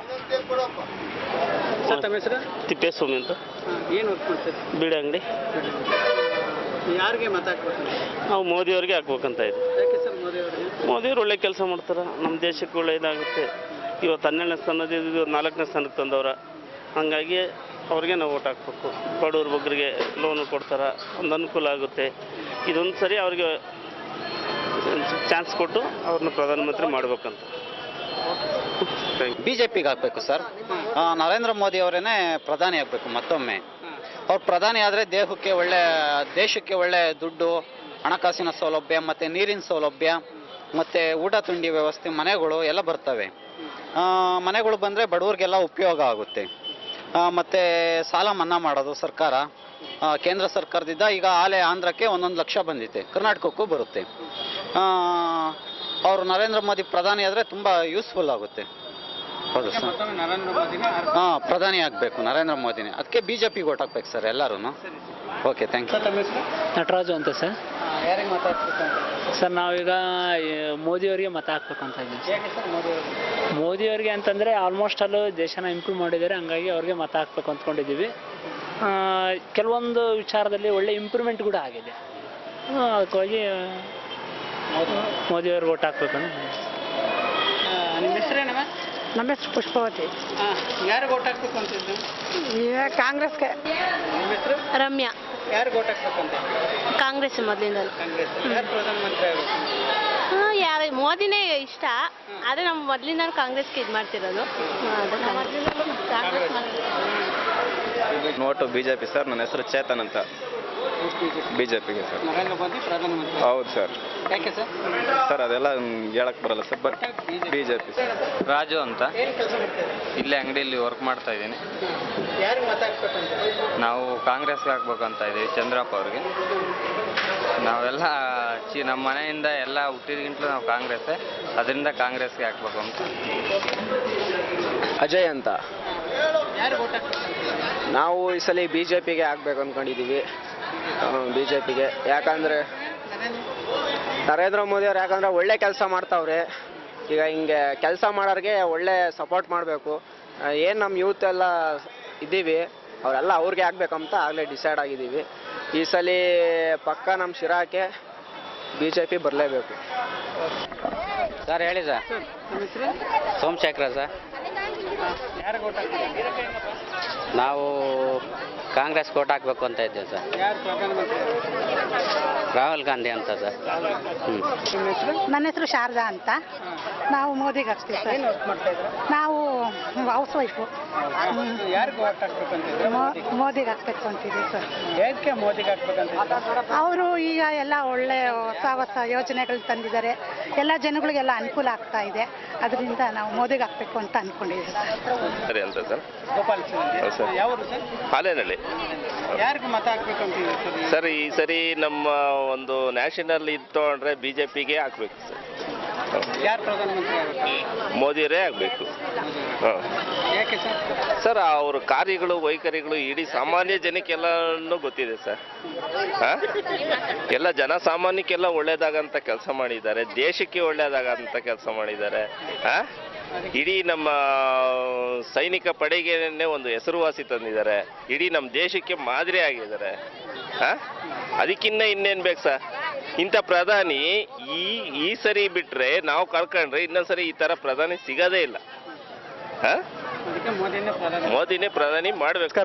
ಸರ್ ತಮ್ಮ ಹೆಸರು ತಿಪ್ಪೇಸ್ವಾಮಿ ಅಂತ ಏನು ವರ್ಕ್ ಮಾಡ್ತೀರಿ ಬೀಡಿ ಅಂಗಡಿ ಯಾರಿಗೆ ಮತ ಹಾಕ್ಬೇಕು ನಾವು ಮೋದಿಯವ್ರಿಗೆ ಹಾಕ್ಬೇಕಂತ ಇದೆ ಯಾಕೆ ಸರ್ ಮೋದಿ ಅವರಿಗೆ ಮೋದಿಯವ್ರು ಒಳ್ಳೆ ಕೆಲಸ ಮಾಡ್ತಾರೆ ನಮ್ಮ ದೇಶಕ್ಕೆ ಒಳ್ಳೆಯದಾಗುತ್ತೆ ಇವತ್ತು ಹನ್ನೆರಡನೇ ಸ್ಥಾನದಿಂದ ನಾಲ್ಕನೇ ಸ್ಥಾನಕ್ಕೆ ತಂದವ್ರ ಹಂಗಾಗಿ ಅವ್ರಿಗೆ ನಾವು ಓಟ್ ಹಾಕ್ಬೇಕು ಬಡವ್ರ ಬಗ್ಗರಿಗೆ ಲೋನು ಕೊಡ್ತಾರೆ ಒಂದು ಅನುಕೂಲ ಆಗುತ್ತೆ ಇದೊಂದು ಸರಿ ಅವ್ರಿಗೆ ಚಾನ್ಸ್ ಕೊಟ್ಟು ಅವ್ರನ್ನ ಪ್ರಧಾನಮಂತ್ರಿ ಮಾಡ್ಬೇಕಂತ ಬಿ ಜೆ ಪಿಗೆ ಹಾಕಬೇಕು ಸರ್ ಆ, ನರೇಂದ್ರ ಮೋದಿ ಅವರೇನೆ ಪ್ರಧಾನಿ ಆಗಬೇಕು ಮತ್ತೊಮ್ಮೆ ಅವ್ರು ಪ್ರಧಾನಿ ಆದರೆ ದೇಹಕ್ಕೆ ಒಳ್ಳೆ ದೇಶಕ್ಕೆ ಒಳ್ಳೆ ದುಡ್ಡು ಹಣಕಾಸಿನ ಸೌಲಭ್ಯ ಮತ್ತು ನೀರಿನ ಸೌಲಭ್ಯ ಮತ್ತು ಊಟ ತಿಂಡಿ ವ್ಯವಸ್ಥೆ ಮನೆಗಳು ಎಲ್ಲ ಬರ್ತವೆ ಆ, ಮನೆಗಳು ಬಂದರೆ ಬಡವ್ರಿಗೆಲ್ಲ ಉಪಯೋಗ ಆಗುತ್ತೆ ಆ, ಮತ್ತೆ ಸಾಲ ಮನ್ನಾ ಮಾಡೋದು ಸರ್ಕಾರ ಆ, ಕೇಂದ್ರ ಸರ್ಕಾರದಿಂದ ಈಗ ಆಲೆ ಆಂಧ್ರಕ್ಕೆ ಒಂದೊಂದು ಲಕ್ಷ ಬಂದಿದೆ ಕರ್ನಾಟಕಕ್ಕೂ ಬರುತ್ತೆ ಅವರು ನರೇಂದ್ರ ಮೋದಿ ಪ್ರಧಾನಿ ಆದರೆ ತುಂಬ ಯೂಸ್ಫುಲ್ ಆಗುತ್ತೆ ಹೌದು ಸರ್ ಮತ್ತೊಮ್ಮೆ ನರೇಂದ್ರ ಮೋದಿನೇ ಹಾಂ ಪ್ರಧಾನಿ ಆಗಬೇಕು ನರೇಂದ್ರ ಮೋದಿನೇ ಅದಕ್ಕೆ ಬಿ ಜೆ ಪಿಗೆ ಓಟ್ ಹಾಕ್ಬೇಕು ಸರ್ ಎಲ್ಲರೂ ಓಕೆ ಥ್ಯಾಂಕ್ ಯು ನಟರಾಜು ಅಂತ ಸರ್ ಯಾರಿಗೆ ಮತ ಹಾಕ್ಬೇಕು ಅಂತ ಸರ್ ನಾವೀಗ ಈ ಮೋದಿಯವರಿಗೆ ಮತ ಹಾಕ್ಬೇಕು ಅಂತ ಇದ್ದೀವಿ ಯಾಕೆ ಸರ್ ಮೋದಿ ಅವರಿಗೆ ಮೋದಿಯವರಿಗೆ ಅಂತಂದರೆ ಆಲ್ಮೋಸ್ಟ್ ಅಲ್ಲೂ ದೇಶನ ಇಂಪ್ರೂವ್ ಮಾಡಿದ್ದಾರೆ ಹಂಗಾಗಿ ಅವ್ರಿಗೆ ಮತ ಹಾಕ್ಬೇಕು ಅಂದ್ಕೊಂಡಿದ್ದೀವಿ ಆ, ಕೆಲವೊಂದು ವಿಚಾರದಲ್ಲಿ ಒಳ್ಳೆ ಇಂಪ್ರೂವ್ಮೆಂಟ್ ಕೂಡ ಆಗಿದೆ ಆ, ಅದಕ್ಕಾಗಿ ಮೋದಿಯವ್ರಿಗೆ ಓಟ್ ಹಾಕ್ಬೇಕು ಅಂತ ನಿಮ್ಮ ಹೆಸರೇನವ ನಮ್ಮ ಹೆಸರು ಪುಷ್ಪವತಿ ಯಾರಿಗೆ ಓಟ್ ಹಾಕ್ಬೇಕು ಅಂತಿದ್ದು ಈಗ ಕಾಂಗ್ರೆಸ್ಗೆ ನಿಮ್ಮ ಹೆಸರು ರಮ್ಯಾ ಯಾರಿಗೆ ಓಟ್ ಹಾಕ್ಬೇಕು ಅಂತ ಕಾಂಗ್ರೆಸ್ ಮೊದಲಿಂದ ಕಾಂಗ್ರೆಸ್ ಯಾರು ಪ್ರಧಾನಮಂತ್ರಿ ಆಗಬೇಕು ಯಾರು ಮೋದಿನೇ ಇಷ್ಟ ಆದರೆ ನಮ್ಮ ಮೊದಲಿಂದ ಕಾಂಗ್ರೆಸ್ಗೆ ಇದು ಮಾಡ್ತಿರೋದು ನೋಟು ಬಿ ಜೆ ಪಿ ಸರ್ ನನ್ನ ಹೆಸರು ಚೇತನ್ ಅಂತ ಬಿ ಜೆ ಪಿಗೆ ಸರ್ ನರೇಂದ್ರ ಮೋದಿ ಪ್ರಧಾನಮಂತ್ರಿ ಹೌದು ಸರ್ ಯಾಕೆ ಸರ್ ಸರ್ ಅದೆಲ್ಲ ಹೇಳಕ್ ಬರಲ್ಲ sir but B J P sir Raju ಅಂತ ಏನು ಕೆಲಸ ಮಾಡ್ತಾರೆ ಇಲ್ಲೇ ಅಂಗಡಿಯಲ್ಲಿ ವರ್ಕ್ ಮಾಡ್ತಾ ಇದ್ದೀನಿ ಯಾರಿಗೆ ಮತ ಹಾಕ್ಬೇಕು ಅಂತ ನಾವು ಕಾಂಗ್ರೆಸ್ಗೆ ಹಾಕ್ಬೇಕಂತ ಇದ್ದೀವಿ ಚಂದ್ರಪ್ಪ ಅವ್ರಿಗೆ ನಾವೆಲ್ಲ ಚಿ ನಮ್ಮ ಮನೆಯಿಂದ ಎಲ್ಲ ಹುಟ್ಟಿದ್ಗಿಂತಲೂ ನಾವು ಕಾಂಗ್ರೆಸ್ಸೇ ಅದರಿಂದ ಕಾಂಗ್ರೆಸ್ಗೆ ಹಾಕ್ಬೇಕು ಅಂತ ಅಜಯ್ ಅಂತ ಯಾರಿಗೆ ಓಟ್ ಹಾಕ್ಬೇಕು ನಾವು ಈ ಸಲ ಬಿ ಜೆ ಪಿಗೆ ಹಾಕ್ಬೇಕು ಅಂದ್ಕೊಂಡಿದ್ದೀವಿ ಬಿ ಜೆ ಪಿಗೆ ಯಾಕಂದರೆ ನರೇಂದ್ರ ಮೋದಿ ಅವ್ರು ಯಾಕಂದರೆ ಒಳ್ಳೆ ಕೆಲಸ ಮಾಡ್ತಾವ್ರೆ ಈಗ ಹಿಂಗೆ ಕೆಲಸ ಮಾಡೋರಿಗೆ ಒಳ್ಳೆ ಸಪೋರ್ಟ್ ಮಾಡಬೇಕು ಏನು ನಮ್ಮ ಯೂತ್ ಎಲ್ಲ ಇದ್ದೀವಿ ಅವರೆಲ್ಲ ಅವ್ರಿಗೆ ಹಾಕ್ಬೇಕಂತ ಆಗಲೇ ಡಿಸೈಡ್ ಆಗಿದ್ದೀವಿ ಈ ಸಲ ಪಕ್ಕ ನಮ್ಮ ಶಿರಾಕ್ಕೆ ಬಿ ಜೆ ಪಿ ಬರಲೇಬೇಕು ಸರ್ ಹೇಳಿ ಸರ್ ನಿಮ್ಮ ಹೆಸರು ಸೋಮಶೇಖರ ಸರ್ ಯಾರಿಗೆ ಓಟ್ ಹಾಕ್ಬೇಕು ನಾವು ಕಾಂಗ್ರೆಸ್ ಕೋಟ್ ಹಾಕ್ಬೇಕು ಅಂತ ಇದ್ದೇವೆ ಸರ್ ಯಾರು ಪ್ರಧಾನಮಂತ್ರಿ ರಾಹುಲ್ ಗಾಂಧಿ ಅಂತ ಸರ್ ಹ್ಞೂ ನಿಮ್ಮ ಹೆಸರು ನನ್ನ ಹೆಸರು ಶಾರದಾ ಅಂತ ನಾವು ಮೋದಿಗೆ ಹಾಕ್ತೀವಿ ಸರ್ ಏನು ವರ್ಕ್ ಮಾಡ್ತಾ ಇದ್ರು ನಾವು ಹೌಸ್ ವೈಫು ಯಾರಿಗೆ ಓಟ್ ಹಾಕ್ಬೇಕು ಅಂತಿದ್ರು ಮೋದಿಗೆ ಹಾಕ್ಬೇಕು ಅಂತಿದ್ದೀವಿ ಸರ್ ಯಾಕೆ ಮೋದಿಗೆ ಹಾಕ್ಬೇಕಂತ ಅವರು ಈಗ ಎಲ್ಲ ಒಳ್ಳೆ ಹೊಸ ಹೊಸ ಯೋಜನೆಗಳು ತಂದಿದ್ದಾರೆ ಎಲ್ಲ ಜನಗಳಿಗೆಲ್ಲ ಅನುಕೂಲ ಆಗ್ತಾ ಇದೆ ಅದರಿಂದ ನಾವು ಮೋದಿಗೆ ಹಾಕ್ಬೇಕು ಅಂತ ಅನ್ಕೊಂಡಿದ್ದೀವಿ ಸರ್ ಸರಿ ಅಂತ ಸರ್ ಗೋಪಾಲ್ ಹೌದು ಸರ್. ಯಾವ ಸರ್ ಹಾಲೇನಹಳ್ಳಿ ಯಾರಿಗೆ ಮತ ಹಾಕ್ಬೇಕು ಅಂತಿದ್ದೀವಿ ಸರ್ ಸರ್ ಈ ಸರಿ ನಮ್ಮ ಒಂದು ನ್ಯಾಷನಲ್ ಇದು ತೊಗೊಂಡ್ರೆ ಬಿ ಜೆ ಪಿಗೆ ಹಾಕ್ಬೇಕು ಸರ್ ಯಾರು ಪ್ರಧಾನಮಂತ್ರಿ ಆಗಬೇಕು ಮೋದಿಯವರೇ ಆಗಬೇಕು ಹಾಂ ಯಾಕೆ ಸರ್ ಸರ್ ಅವ್ರ ಕಾರ್ಯಗಳು ವೈಖರಿಗಳು ಇಡೀ ಸಾಮಾನ್ಯ ಜನಕ್ಕೆಲ್ಲನೂ ಗೊತ್ತಿದೆ ಸರ್ ಹಾಂ ಎಲ್ಲ ಜನಸಾಮಾನ್ಯಕ್ಕೆಲ್ಲ ಒಳ್ಳೇದಾಗಂತ ಕೆಲಸ ಮಾಡಿದ್ದಾರೆ ದೇಶಕ್ಕೆ ಒಳ್ಳೇದಾಗಂತ ಕೆಲಸ ಮಾಡಿದ್ದಾರೆ ಹಾಂ ಇಡೀ ನಮ್ಮ ಸೈನಿಕ ಪಡೆಗೇನೆ ಒಂದು ಹೆಸರುವಾಸಿ ತಂದಿದ್ದಾರೆ ಇಡೀ ನಮ್ಮ ದೇಶಕ್ಕೆ ಮಾದರಿ ಆಗಿದ್ದಾರೆ ಹಾಂ ಅದಕ್ಕಿನ್ನ ಇನ್ನೇನು ಬೇಕು ಸರ್ ಇಂಥ ಪ್ರಧಾನಿ ಈ ಈ ಸರಿ ಬಿಟ್ರೆ ನಾವು ಕಳ್ಕೊಂಡ್ರೆ ಇನ್ನೊಂದು ಸರಿ ಈ ಥರ ಪ್ರಧಾನಿ ಸಿಗೋದೇ ಇಲ್ಲ ಹಾಂ ಅದಕ್ಕೆ ಮೋದಿನೇ ಪ್ರಧಾನಿ ಮೋದಿನೇ ಪ್ರಧಾನಿ ಮಾಡ್ಬೇಕು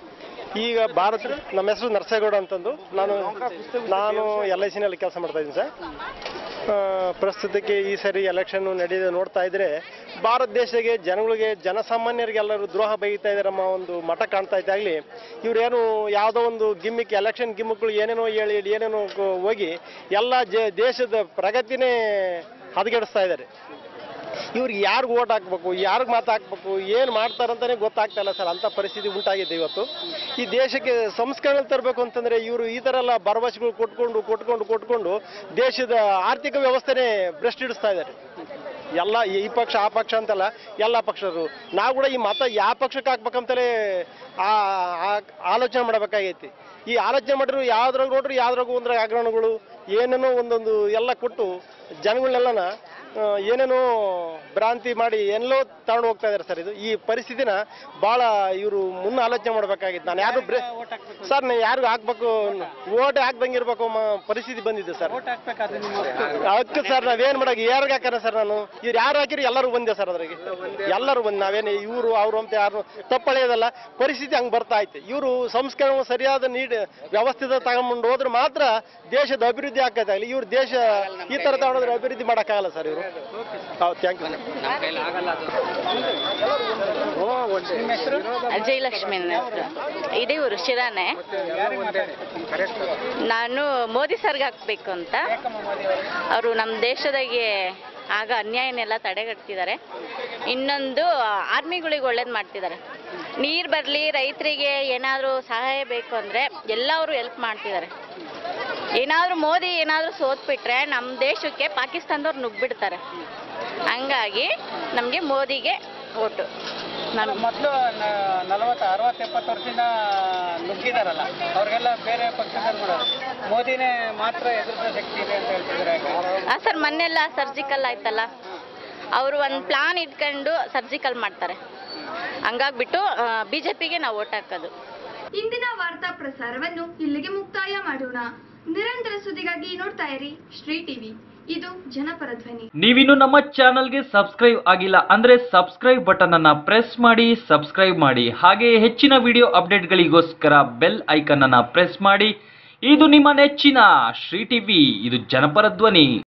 ಈಗ ಭಾರತ ನಮ್ಮ ಹೆಸರು ನರಸೇಗೌಡ ಅಂತಂದು ನಾನು ನಾನು ಎಲ್ ಐ ಸಿನಲ್ಲಿ ಕೆಲಸ ಮಾಡ್ತಾ ಇದ್ದೀನಿ ಸರ್ ಆ, ಪ್ರಸ್ತುತಕ್ಕೆ ಈ ಸರಿ ಎಲೆಕ್ಷನ್ ನಡೆಯೋದು ನೋಡ್ತಾ ಇದ್ರೆ ಭಾರತ ದೇಶಕ್ಕೆ ಜನಗಳಿಗೆ ಜನಸಾಮಾನ್ಯರಿಗೆಲ್ಲರೂ ದ್ರೋಹ ಬೈತಾ ಇದ್ದಾರೆ ನಮ್ಮ ಒಂದು ಮಠ ಕಾಣ್ತಾ ಇದ್ದಾಗಲಿ ಇವ್ರೇನು ಯಾವುದೋ ಒಂದು ಗಿಮ್ಮಿಕ್ ಎಲೆಕ್ಷನ್ ಗಿಮ್ಮಿಕ್ಗಳು ಏನೇನೋ ಹೇಳಿ ಹೇಳಿ ಏನೇನೋ ಕ- ಹೋಗಿ ಎಲ್ಲ ಜ ದೇಶದ ಪ್ರಗತಿನೇ ಹದಗೆಡಿಸ್ತಾ ಇದ್ದಾರೆ ಇವ್ರಿಗೆ ಯಾರಿಗೆ ಓಟ್ ಹಾಕ್ಬೇಕು ಯಾರಿಗೆ ಮಾತು ಹಾಕ್ಬೇಕು ಏನು ಮಾಡ್ತಾರಂತಾನೆ ಗೊತ್ತಾಗ್ತಾ ಇಲ್ಲ ಸರ್ ಅಂಥ ಪರಿಸ್ಥಿತಿ ಉಂಟಾಗಿದೆ ಇವತ್ತು ಈ ದೇಶಕ್ಕೆ ಸಂಸ್ಕರಣೆ ತರಬೇಕು ಅಂತಂದ್ರೆ ಇವರು ಈ ಥರ ಎಲ್ಲ ಭರವಸೆಗಳು ಕೊಟ್ಕೊಂಡು ಕೊಟ್ಕೊಂಡು ಕೊಟ್ಕೊಂಡು ದೇಶದ ಆರ್ಥಿಕ ವ್ಯವಸ್ಥೆನೇ ಭ್ರಷ್ಟಿಡಿಸ್ತಾ ಇದ್ದಾರೆ ಎಲ್ಲ ಈ ಪಕ್ಷ ಆ ಪಕ್ಷ ಅಂತಲ್ಲ ಎಲ್ಲ ಪಕ್ಷರು ನಾವು ಕೂಡ ಈ ಮತ ಯಾವ ಪಕ್ಷಕ್ಕೆ ಹಾಕ್ಬೇಕಂತಲೇ ಆ ಆ- ಆಲೋಚನೆ ಮಾಡಬೇಕಾಗೈತಿ ಈ ಆಲೋಚನೆ ಮಾಡಿದ್ರು ಯಾವ್ದ್ರಾಗ ನೋಡ್ರಿ ಯಾವ್ದ್ರಾಗ ಒಂದ್ರಾಗ ಹಗರಣಗಳು ಏನೇನೋ ಒಂದೊಂದು ಎಲ್ಲ ಕೊಟ್ಟು ಜನಗಳನ್ನೆಲ್ಲನ ಆ, ಏನೇನೋ ಭ್ರಾಂತಿ ಮಾಡಿ ಎಲ್ಲೋ ತಗೊಂಡು ಹೋಗ್ತಾ ಇದ್ದಾರೆ ಸರ್ ಇದು ಈ ಪರಿಸ್ಥಿತಿನ ಭಾಳ ಇವರು ಮುನ್ನ ಆಲೋಚನೆ ಮಾಡ್ಬೇಕಾಗಿತ್ತು ನಾನು ಯಾರು ಬ್ರೇ ಸರ್ ನಾನು ಯಾರಿಗೂ ಹಾಕ್ಬೇಕು ಓಟ್ ಹಾಕ್ದಂಗೆ ಇರ್ಬೇಕು ಮ- ಪರಿಸ್ಥಿತಿ ಬಂದಿದೆ ಸರ್ ಹಾಕ್ಬೇಕಾದ್ರೆ ನಿಮ್ಮ ಹಕ್ಕು. ಅದಕ್ಕೆ ಸರ್ ನಾವೇನ್ ಮಾಡಕ್ ಯಾರಿಗೆ ಹಾಕಾರ ಸರ್ ನಾನು ಇವ್ರು ಯಾರು ಹಾಕಿರಿ ಎಲ್ಲರೂ ಬಂದೆ ಸರ್ ಅದ್ರಾಗೆ ಎಲ್ಲರೂ ಬಂದು ನಾವೇನು ಇವರು ಅವರು ಅಂತ ಯಾರು ತಪ್ಪಳೆಯೋದಲ್ಲ ಪರಿಸ್ಥಿತಿ ಹಂಗೆ ಬರ್ತಾ ಐತೆ ಇವರು ಸಂಸ್ಕರಣೆ ಸರಿಯಾದ ನೀಡ್ ವ್ಯವಸ್ಥಿತ ತಗೊಂಡು ಹೋದ್ರೆ ಮಾತ್ರ ದೇಶದ ಅಭಿವೃದ್ಧಿ ಆಗ್ತೈತೆ ಆಗಲಿ ಇವ್ರು ದೇಶ ಈ ತರ ತಗೊಂಡ್ರೆ ಅಭಿವೃದ್ಧಿ ಮಾಡೋಕ್ಕಾಗಲ್ಲ ಸರ್ ಇವರು ಹೌದು ಥ್ಯಾಂಕ್ ಯು ನಿಮ್ಮ ಹೆಸರು ಅಜಯಲಕ್ಷ್ಮಿ ನನ್ನ ಹೆಸರು ಇದೇ ಊರು ಶಿರಾನೆ ನಾನು ಮೋದಿ ಸರ್ಗೆ ಹಾಕ್ಬೇಕು ಅಂತ ಅವರು ನಮ್ಮ ದೇಶದಾಗೆ ಆಗ ಅನ್ಯಾಯನೆಲ್ಲ ತಡೆಗಟ್ತಿದ್ದಾರೆ ಇನ್ನೊಂದು ಆರ್ಮಿಗಳಿಗೆ ಒಳ್ಳೇದು ಮಾಡ್ತಿದ್ದಾರೆ ನೀರು ಬರಲಿ ರೈತರಿಗೆ ಏನಾದರೂ ಸಹಾಯ ಬೇಕು ಅಂದರೆ ಎಲ್ಲವರು ಹೆಲ್ಪ್ ಮಾಡ್ತಿದ್ದಾರೆ ಏನಾದರೂ ಮೋದಿ ಏನಾದರೂ ಸೋತ್ಬಿಟ್ರೆ ನಮ್ಮ ದೇಶಕ್ಕೆ ಪಾಕಿಸ್ತಾನದವ್ರು ನುಗ್ಬಿಡ್ತಾರೆ ಹಂಗಾಗಿ ನಮಗೆ ಮೋದಿಗೆ ಓಟು ನಾನು ಮೊದಲು ನಲವತ್ತು ಅರವತ್ತು ಎಪ್ಪತ್ತು ವರ್ಷದಿಂದ ನುಗ್ಗಿದಾರಲ್ಲ ಅವ್ರಿಗೆಲ್ಲ ಬೇರೆ ಪಕ್ಷದಲ್ಲಿ ಮಾಡೋರು ಮೋದಿನೇ ಮಾತ್ರ ಎದುರಿಸೋ ಶಕ್ತಿ ಇದೆ ಅಂತ ಹೇಳ್ತಿದ್ದಾರೆ ಆ ಸರ್ ಮೊನ್ನೆಲ್ಲ ಸರ್ಜಿಕಲ್ ಆಯ್ತಲ್ಲ ಅವರು ಒಂದು ಪ್ಲಾನ್ ಇಟ್ಕೊಂಡು ಸರ್ಜಿಕಲ್ ಮಾಡ್ತಾರೆ ಹಂಗಾಗ್ಬಿಟ್ಟು ಬಿ ಜೆ ಪಿಗೆ ನಾವು ಓಟ್ ಹಾಕೋದು ಇಂದಿನ ವಾರ್ತಾ ಪ್ರಸಾರವನ್ನು ಇಲ್ಲಿಗೆ ಮುಕ್ತಾಯ ಮಾಡೋಣ ನಿರಂತರ ಸುದ್ದಿಗಾಗಿ ನೋಡ್ತಾ ಇರಿ ಶ್ರೀ ಟಿವಿ ಇದು ಜನಪರ ಧ್ವನಿ ನೀವಿನ್ನು ನಮ್ಮ ಚಾನಲ್ಗೆ ಸಬ್ಸ್ಕ್ರೈಬ್ ಆಗಿಲ್ಲ ಅಂದ್ರೆ ಸಬ್ಸ್ಕ್ರೈಬ್ ಬಟನ್ ಅನ್ನ ಪ್ರೆಸ್ ಮಾಡಿ ಸಬ್ಸ್ಕ್ರೈಬ್ ಮಾಡಿ ಹಾಗೆ ಹೆಚ್ಚಿನ ವಿಡಿಯೋ ಅಪ್ಡೇಟ್ಗಳಿಗೋಸ್ಕರ ಬೆಲ್ ಐಕನ್ ಅನ್ನ ಪ್ರೆಸ್ ಮಾಡಿ ಇದು ನಿಮ್ಮ ನೆಚ್ಚಿನ ಶ್ರೀ ಟಿವಿ ಇದು ಜನಪರ ಧ್ವನಿ